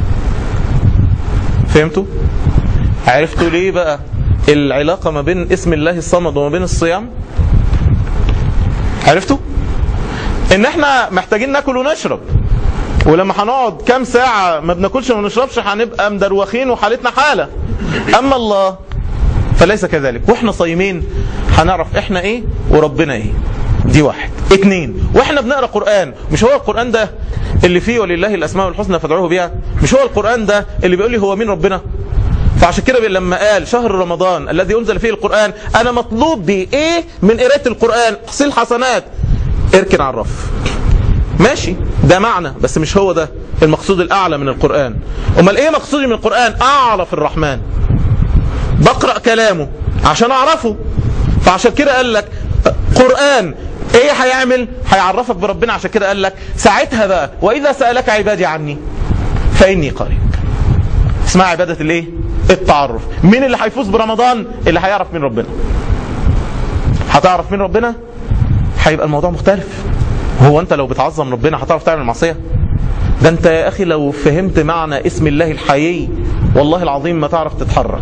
فهمتوا؟ عرفتوا ليه بقى العلاقة ما بين اسم الله الصمد وما بين الصيام عرفتوا؟ ان احنا محتاجين ناكل ونشرب ولما هنقعد كام ساعة ما بناكلش وما نشربش هنبقى مدروخين وحالتنا حالة اما الله فليس كذلك واحنا صايمين هنعرف احنا ايه وربنا ايه دي واحد اتنين واحنا بنقرا قران مش هو القران ده اللي فيه ولله الاسماء الحسنى فادعوه بها مش هو القران ده اللي بيقول لي هو مين ربنا فعشان كده لما قال شهر رمضان الذي انزل فيه القران انا مطلوب بي ايه من قراءه القران تحصيل حسنات اركن على الرف ماشي ده معنى بس مش هو ده المقصود الاعلى من القران امال ايه مقصودي من القران اعرف الرحمن بقرأ كلامه عشان أعرفه فعشان كده قال لك قرآن ايه هيعمل هيعرفك بربنا عشان كده قال لك ساعتها بقى واذا سألك عبادي عني فاني قريب اسمها عبادة الايه التعرف مين اللي هيفوز برمضان اللي هيعرف مين ربنا هتعرف مين ربنا هيبقى الموضوع مختلف هو انت لو بتعظم ربنا هتعرف تعمل معصية ده انت يا اخي لو فهمت معنى اسم الله الحيي والله العظيم ما تعرف تتحرك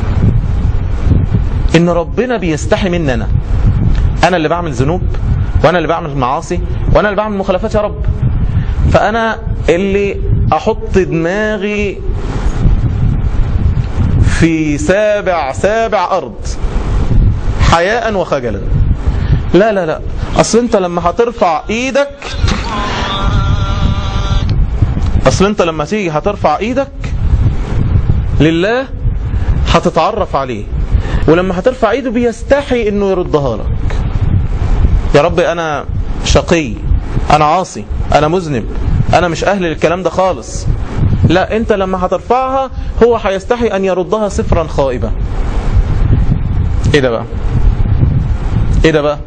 ان ربنا بيستحي مني انا انا اللي بعمل ذنوب وانا اللي بعمل معاصي وانا اللي بعمل مخالفات يا رب فانا اللي احط دماغي في سابع سابع ارض حياء وخجلا لا لا لا اصل انت لما هترفع ايدك اصل انت لما تيجي هترفع ايدك لله هتتعرف عليه ولما هترفع ايده بيستحي انه يردها لك يا رب انا شقي انا عاصي انا مذنب انا مش اهل للكلام ده خالص لا انت لما هترفعها هو هيستحي ان يردها صفرا خائبة ايه ده بقى ايه ده بقى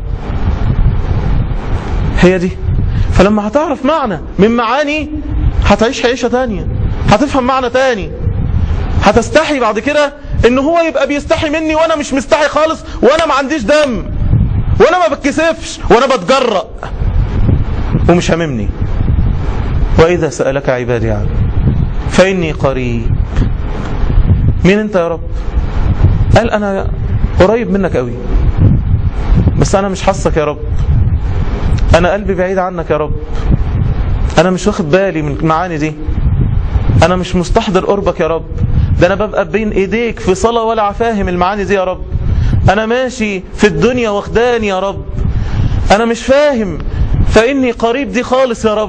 هي دي فلما هتعرف معنى من معاني هتعيش عيشة تانية هتفهم معنى تاني هتستحي بعد كده ان هو يبقى بيستحي مني وانا مش مستحي خالص وانا ما عنديش دم وانا ما بتكسفش وانا بتجرأ ومش هممني واذا سألك عبادي عني فاني قريب مين انت يا رب قال انا قريب منك قوي بس انا مش حاسك يا رب انا قلبي بعيد عنك يا رب انا مش واخد بالي من المعاني دي انا مش مستحضر قربك يا رب ده انا ببقى بين ايديك في صلاة ولا فاهم المعاني دي يا رب انا ماشي في الدنيا واخداني يا رب انا مش فاهم فاني قريب دي خالص يا رب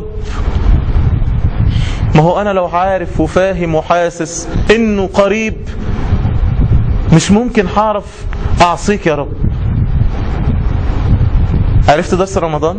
ما هو انا لو عارف وفاهم وحاسس انه قريب مش ممكن هعرف اعصيك يا رب عرفت درس رمضان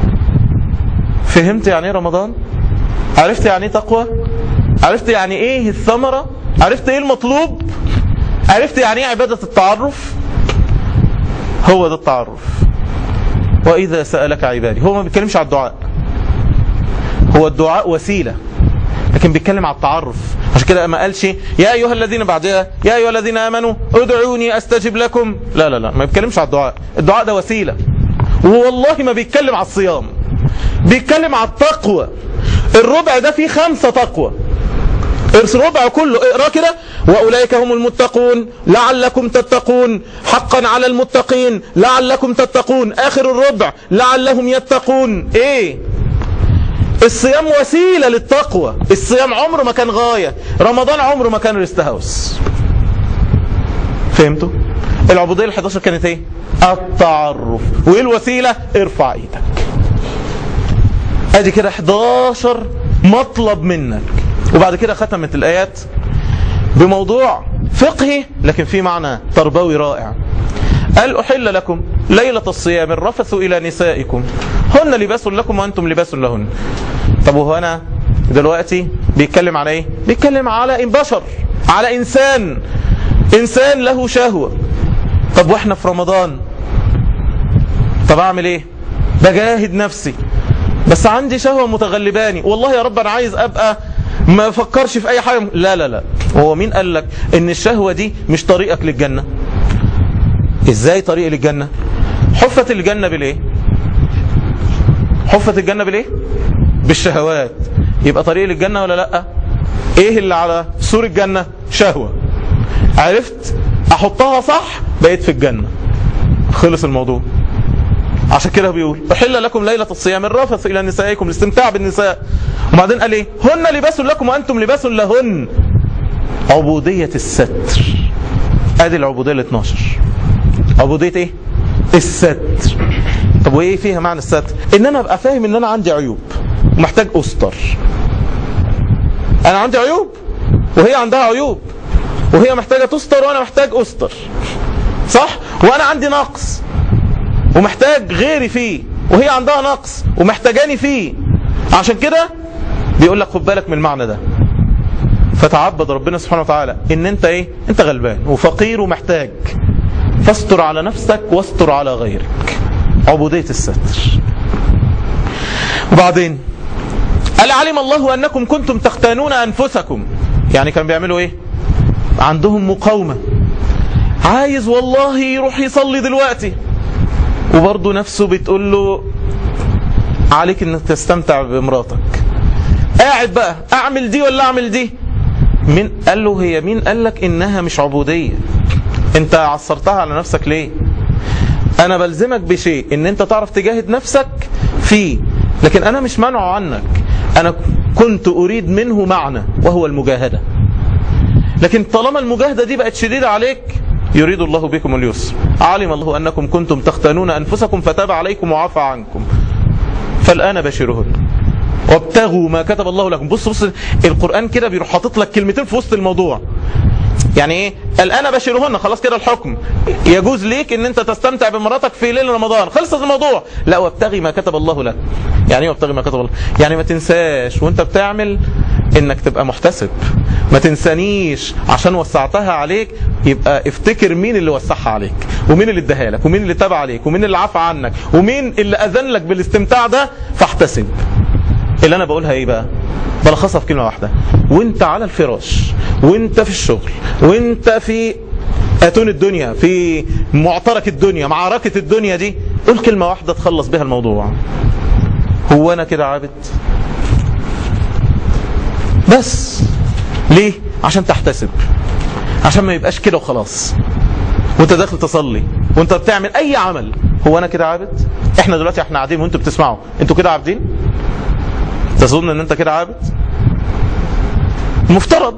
فهمت يعني ايه رمضان عرفت يعني ايه تقوى عرفت يعني ايه الثمرة عرفت ايه المطلوب عرفت يعني ايه عبادة التعرف هو ده التعرف واذا سألك عبادي هو ما بيتكلمش على الدعاء هو الدعاء وسيلة لكن بيتكلم على التعرف عشان كده ما قالش يا ايها الذين بعدها يا ايها الذين امنوا ادعوني استجب لكم لا لا لا ما بيتكلمش على الدعاء الدعاء ده وسيلة والله ما بيتكلم على الصيام بيتكلم على التقوى الربع ده فيه خمسة تقوى الربع كله اقرا كده واولئك هم المتقون لعلكم تتقون حقا على المتقين لعلكم تتقون اخر الربع لعلهم يتقون ايه الصيام وسيله للتقوى الصيام عمره ما كان غايه رمضان عمره ما كان ريست هاوس فهمتوا العبوديه ال11 كانت ايه التعرف وايه الوسيله ارفع ايدك ادي كده 11 مطلب منك وبعد كده ختمت الآيات بموضوع فقهي لكن في معنى تربوي رائع قال أحل لكم ليلة الصيام الرفث إلى نسائكم هن لباس لكم وأنتم لباس لهن طب وهو أنا دلوقتي بيتكلم على إيه بيتكلم على بشر على إنسان إنسان له شهوة طب وإحنا في رمضان طب أعمل إيه بجاهد نفسي بس عندي شهوة متغلباني والله يا رب أنا عايز أبقى ما فكرش في اي حاجة لا لا لا هو مين قال لك ان الشهوة دي مش طريقك للجنة ازاي طريق للجنة حفت الجنة بالايه حفت الجنة بالايه بالشهوات يبقى طريق للجنة ولا لا ايه اللي على سور الجنة شهوة عرفت احطها صح بقيت في الجنة خلص الموضوع عشان كده بيقول احل لكم ليله الصيام الرفث الى نسائكم الاستمتاع بالنساء وبعدين قال ايه هن لباس لكم وانتم لباس لهن عبوديه الستر ادي العبوديه ال 12 عبوديه ايه الستر طب وايه فيها معنى الستر ان انا ابقى فاهم ان انا عندي عيوب ومحتاج استر انا عندي عيوب وهي عندها عيوب وهي محتاجه تستر وانا محتاج استر صح وانا عندي نقص ومحتاج غيري فيه وهي عندها نقص ومحتاجاني فيه عشان كده بيقول لك خد بالك من المعنى ده فتعبد ربنا سبحانه وتعالى ان انت ايه انت غلبان وفقير ومحتاج فاستر على نفسك واستر على غيرك عبودية الستر وبعدين قال علم الله انكم كنتم تختانون انفسكم يعني كانوا بيعملوا ايه عندهم مقاومة عايز والله يروح يصلي دلوقتي وبرضه نفسه بتقول له عليك انك تستمتع بمراتك قاعد بقى اعمل دي ولا اعمل دي مين قال له هي مين قال لك انها مش عبودية انت عصرتها على نفسك ليه انا بلزمك بشيء ان انت تعرف تجاهد نفسك فيه لكن انا مش منعه عنك انا كنت اريد منه معنى وهو المجاهدة لكن طالما المجاهدة دي بقت شديدة عليك يريد الله بكم اليسر علم الله أنكم كنتم تختانون أنفسكم فتاب عليكم وعفى عنكم فالآن بشرهن وابتغوا ما كتب الله لكم بص بص القرآن كده بيروح حاطط لك كلمتين في وسط الموضوع يعني ايه الآن بشرهن خلاص كده الحكم يجوز ليك ان انت تستمتع بمراتك في ليل رمضان خلص الموضوع لا وابتغي ما كتب الله لك يعني ايه وابتغي ما كتب الله يعني ما تنساش وانت بتعمل انك تبقى محتسب ما تنسانيش عشان وسعتها عليك يبقى افتكر مين اللي وسعها عليك ومين اللي اداها لك ومين اللي تابع عليك ومين اللي عفى عنك ومين اللي اذن لك بالاستمتاع ده فاحتسب اللي انا بقولها ايه بقى بلخصها في كلمه واحده وانت على الفراش وانت في الشغل وانت في اتون الدنيا في معترك الدنيا معركه الدنيا دي قول كلمه واحده تخلص بها الموضوع هو انا كده عابد بس ليه عشان تحتسب عشان ما يبقاش كده وخلاص وانت داخل تصلي وانت بتعمل اي عمل هو انا كده عابد احنا دلوقتي احنا قاعدين وانتوا بتسمعوا انتوا كده عابدين تظن ان انت كده عابد مفترض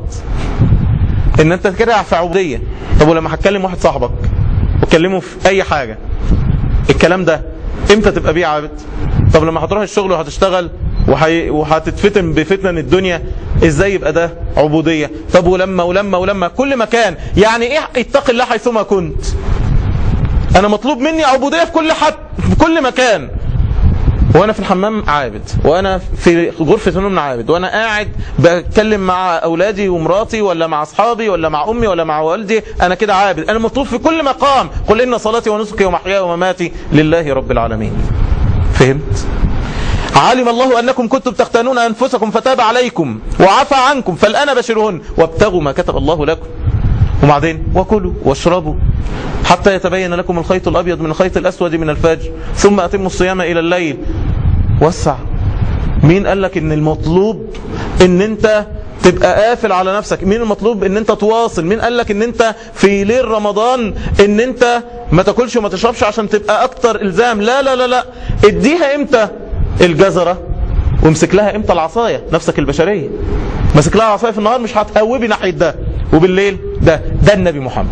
ان انت كده في عبوديه طب ولما هتكلم واحد صاحبك وتكلمه في اي حاجه الكلام ده امتى تبقى بيه عابد طب لما هتروح الشغل وهتشتغل وحي... وهتتفتن بفتن الدنيا ازاي يبقى ده عبوديه طب ولما ولما ولما كل مكان يعني ايه اتق الله حيثما كنت انا مطلوب مني عبوديه في كل حد في كل مكان وانا في الحمام عابد وانا في غرفه النوم عابد وانا قاعد بتكلم مع اولادي ومراتي ولا مع اصحابي ولا مع امي ولا مع والدي انا كده عابد انا مطلوب في كل مقام قل ان صلاتي ونسكي ومحياي ومماتي لله رب العالمين فهمت علم الله انكم كنتم تختانون انفسكم فتاب عليكم وعفى عنكم فالان بشرهن وابتغوا ما كتب الله لكم وبعدين وكلوا واشربوا حتى يتبين لكم الخيط الابيض من الخيط الاسود من الفجر ثم اتموا الصيام الى الليل وسع مين قال لك ان المطلوب ان انت تبقى قافل على نفسك مين المطلوب ان انت تواصل مين قال لك ان انت في ليل رمضان ان انت ما تاكلش وما تشربش عشان تبقى اكتر الزام لا لا لا لا اديها امتى الجزره وامسك لها امتى العصايه نفسك البشريه ماسك لها عصايه في النهار مش هتهوبي ناحيه ده وبالليل ده ده النبي محمد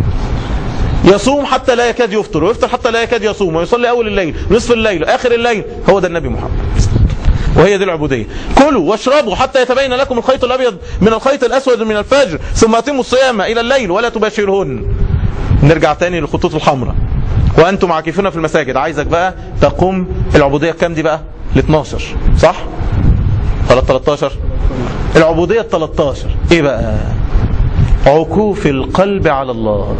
يصوم حتى لا يكاد يفطر ويفطر حتى لا يكاد يصوم ويصلي اول الليل نصف الليل اخر الليل هو ده النبي محمد وهي دي العبوديه كلوا واشربوا حتى يتبين لكم الخيط الابيض من الخيط الاسود من الفجر ثم اتموا الصيام الى الليل ولا تباشرهن نرجع تاني للخطوط الحمراء وانتم عاكفون في المساجد عايزك بقى تقوم العبوديه كام دي بقى ل 12 صح ولا 13 العبوديه ال 13 ايه بقى عكوف القلب على الله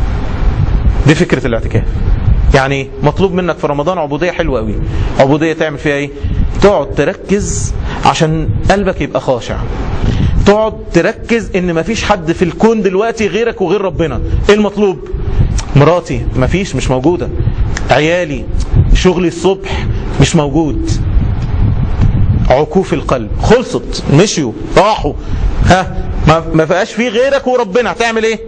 دي فكره الاعتكاف يعني مطلوب منك في رمضان عبوديه حلوه قوي عبوديه تعمل فيها ايه تقعد تركز عشان قلبك يبقى خاشع تقعد تركز ان مفيش حد في الكون دلوقتي غيرك وغير ربنا ايه المطلوب مراتي مفيش مش موجوده عيالي شغلي الصبح مش موجود عكوف القلب خلصت مشيوا راحوا ها ما ما بقاش فيه غيرك وربنا هتعمل ايه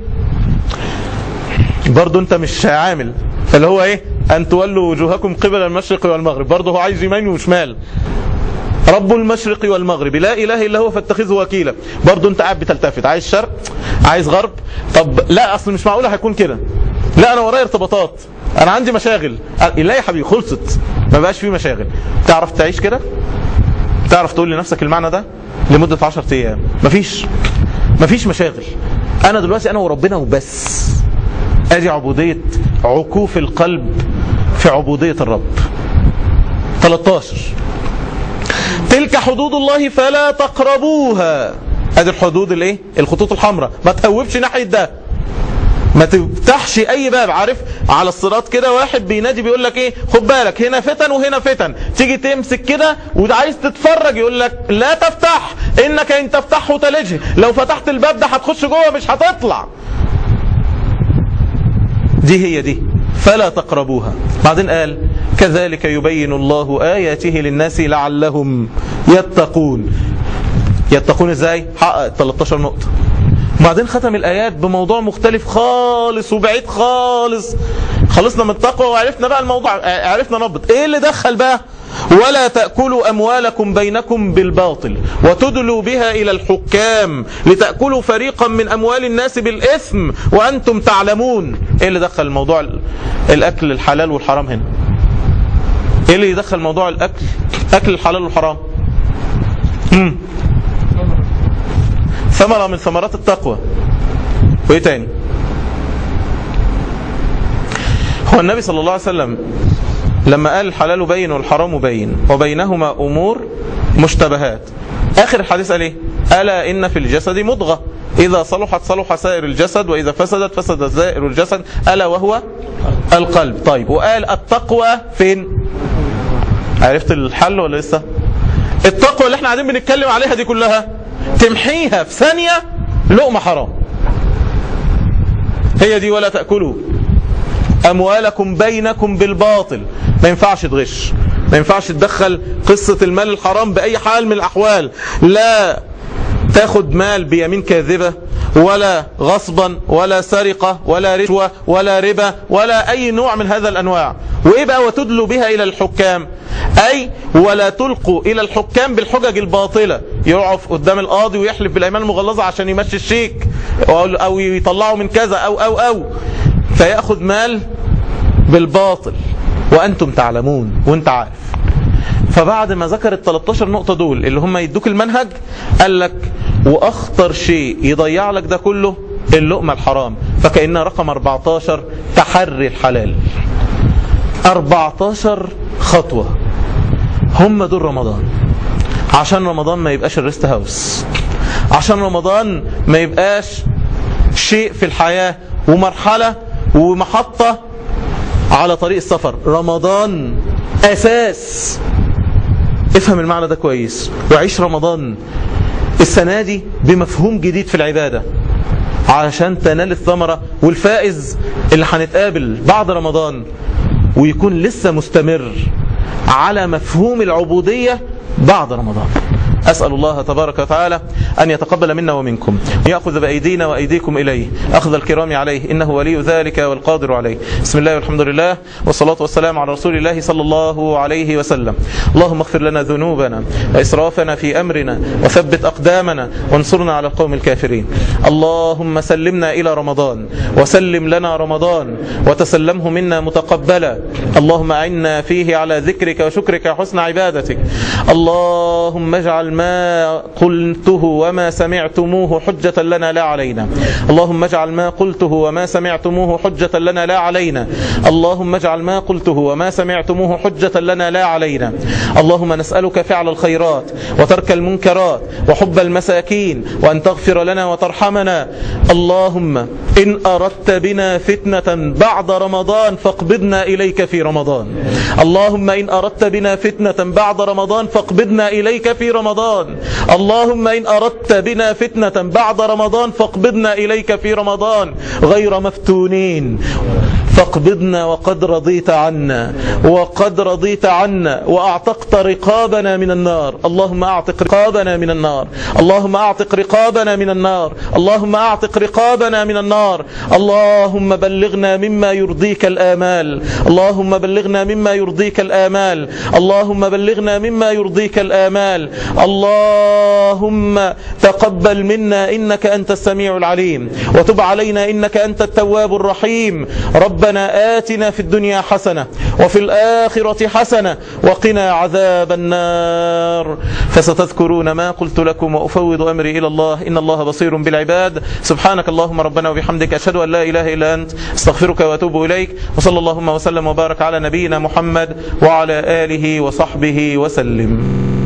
برضه انت مش عامل فاللي هو ايه ان تولوا وجوهكم قبل المشرق والمغرب برضه هو عايز يمين وشمال رب المشرق والمغرب لا اله الا هو فاتخذه وكيلا برضه انت قاعد بتلتفت عايز شرق عايز غرب طب لا اصل مش معقوله هيكون كده لا انا ورايا ارتباطات انا عندي مشاغل لا يا حبيبي خلصت ما بقاش في مشاغل تعرف تعيش كده تعرف تقول لنفسك المعنى ده لمدة 10 ايام مفيش مفيش مشاغل انا دلوقتي انا وربنا وبس ادي عبودية عكوف القلب في عبودية الرب 13 تلك حدود الله فلا تقربوها ادي الحدود الايه الخطوط الحمراء ما تهوبش ناحيه ده ما تفتحش اي باب عارف على الصراط كده واحد بينادي بيقول لك ايه خد بالك هنا فتن وهنا فتن تيجي تمسك كده وعايز تتفرج يقول لك لا تفتح انك ان تفتحه تلجه لو فتحت الباب ده هتخش جوه مش هتطلع دي هي دي فلا تقربوها بعدين قال كذلك يبين الله آياته للناس لعلهم يتقون يتقون ازاي حقق 13 نقطة وبعدين ختم الآيات بموضوع مختلف خالص وبعيد خالص خلصنا من التقوى وعرفنا بقى الموضوع عرفنا نبط ايه اللي دخل بقى ولا تأكلوا أموالكم بينكم بالباطل وتدلوا بها إلى الحكام لتأكلوا فريقا من أموال الناس بالإثم وأنتم تعلمون إيه اللي دخل الموضوع الأكل الحلال والحرام هنا إيه اللي يدخل موضوع الأكل أكل الحلال والحرام مم. ثمرة من ثمرات التقوى وإيه تاني هو النبي صلى الله عليه وسلم لما قال الحلال بين والحرام بين وبينهما أمور مشتبهات آخر الحديث قال إيه ألا إن في الجسد مضغة إذا صلحت صلح سائر الجسد وإذا فسدت فسد سائر الجسد ألا وهو القلب طيب وقال التقوى فين عرفت الحل ولا لسه التقوى اللي احنا قاعدين بنتكلم عليها دي كلها تمحيها في ثانية لقمة حرام هي دي ولا تأكلوا أموالكم بينكم بالباطل ما ينفعش تغش ما ينفعش تدخل قصة المال الحرام بأي حال من الأحوال لا تاخد مال بيمين كاذبة ولا غصبا ولا سرقة ولا رشوة ولا ربا ولا أي نوع من هذا الأنواع وإيه بقى وتدلوا بها إلى الحكام أي ولا تلقوا إلى الحكام بالحجج الباطلة يقف قدام القاضي ويحلف بالأيمان المغلظة عشان يمشي الشيك أو يطلعه من كذا أو أو أو فيأخذ مال بالباطل وأنتم تعلمون وانت عارف فبعد ما ذكر ال 13 نقطة دول اللي هم يدوك المنهج قال لك وأخطر شيء يضيع لك ده كله اللقمة الحرام فكأن رقم 14 تحري الحلال 14 خطوة هم دول رمضان عشان رمضان ما يبقاش الريست هاوس عشان رمضان ما يبقاش شيء في الحياة ومرحلة ومحطة على طريق السفر رمضان أساس افهم المعنى ده كويس وعيش رمضان السنة دي بمفهوم جديد في العبادة علشان تنال الثمرة والفائز اللي هنتقابل بعد رمضان ويكون لسه مستمر على مفهوم العبودية بعد رمضان أسأل الله تبارك وتعالى أن يتقبل منا ومنكم يأخذ بأيدينا وأيديكم إليه أخذ الكرام عليه إنه ولي ذلك والقادر عليه بسم الله والحمد لله والصلاة والسلام على رسول الله صلى الله عليه وسلم اللهم اغفر لنا ذنوبنا وإسرافنا في أمرنا وثبت أقدامنا وانصرنا على القوم الكافرين اللهم سلمنا إلى رمضان وسلم لنا رمضان وتسلمه منا متقبلا اللهم أعنا فيه على ذكرك وشكرك وحسن عبادتك اللهم اجعل ما قلته وما سمعتموه حجة لنا لا علينا اللهم اجعل ما قلته وما سمعتموه حجة لنا لا علينا اللهم اجعل ما قلته وما سمعتموه حجة لنا لا علينا اللهم نسألك فعل الخيرات وترك المنكرات وحب المساكين وأن تغفر لنا وترحمنا اللهم إن أردت بنا فتنة بعد رمضان فاقبضنا إليك في رمضان اللهم إن أردت بنا فتنة بعد رمضان فاقبضنا إليك في رمضان اللهم إن أردت بنا فتنة بعد رمضان فاقبضنا إليك في رمضان غير مفتونين فاقبضنا وقد رضيت عنا وقد رضيت عنا وأعتقت رقابنا من النار اللهم أعتق رقابنا من النار اللهم أعتق رقابنا من النار اللهم أعتق رقابنا من النار اللهم بلغنا مما يرضيك الآمال اللهم بلغنا مما يرضيك الآمال اللهم بلغنا مما يرضيك الآمال اللهم تقبل منا إنك أنت السميع العليم وتب علينا إنك أنت التواب الرحيم ربنا آتنا في الدنيا حسنة وفي الآخرة حسنة وقنا عذاب النار فستذكرون ما قلت لكم وأفوض أمري إلى الله إن الله بصير بالعباد سبحانك اللهم ربنا وبحمدك أشهد أن لا إله إلا أنت استغفرك وأتوب إليك وصلى اللهم وسلم وبارك على نبينا محمد وعلى آله وصحبه وسلم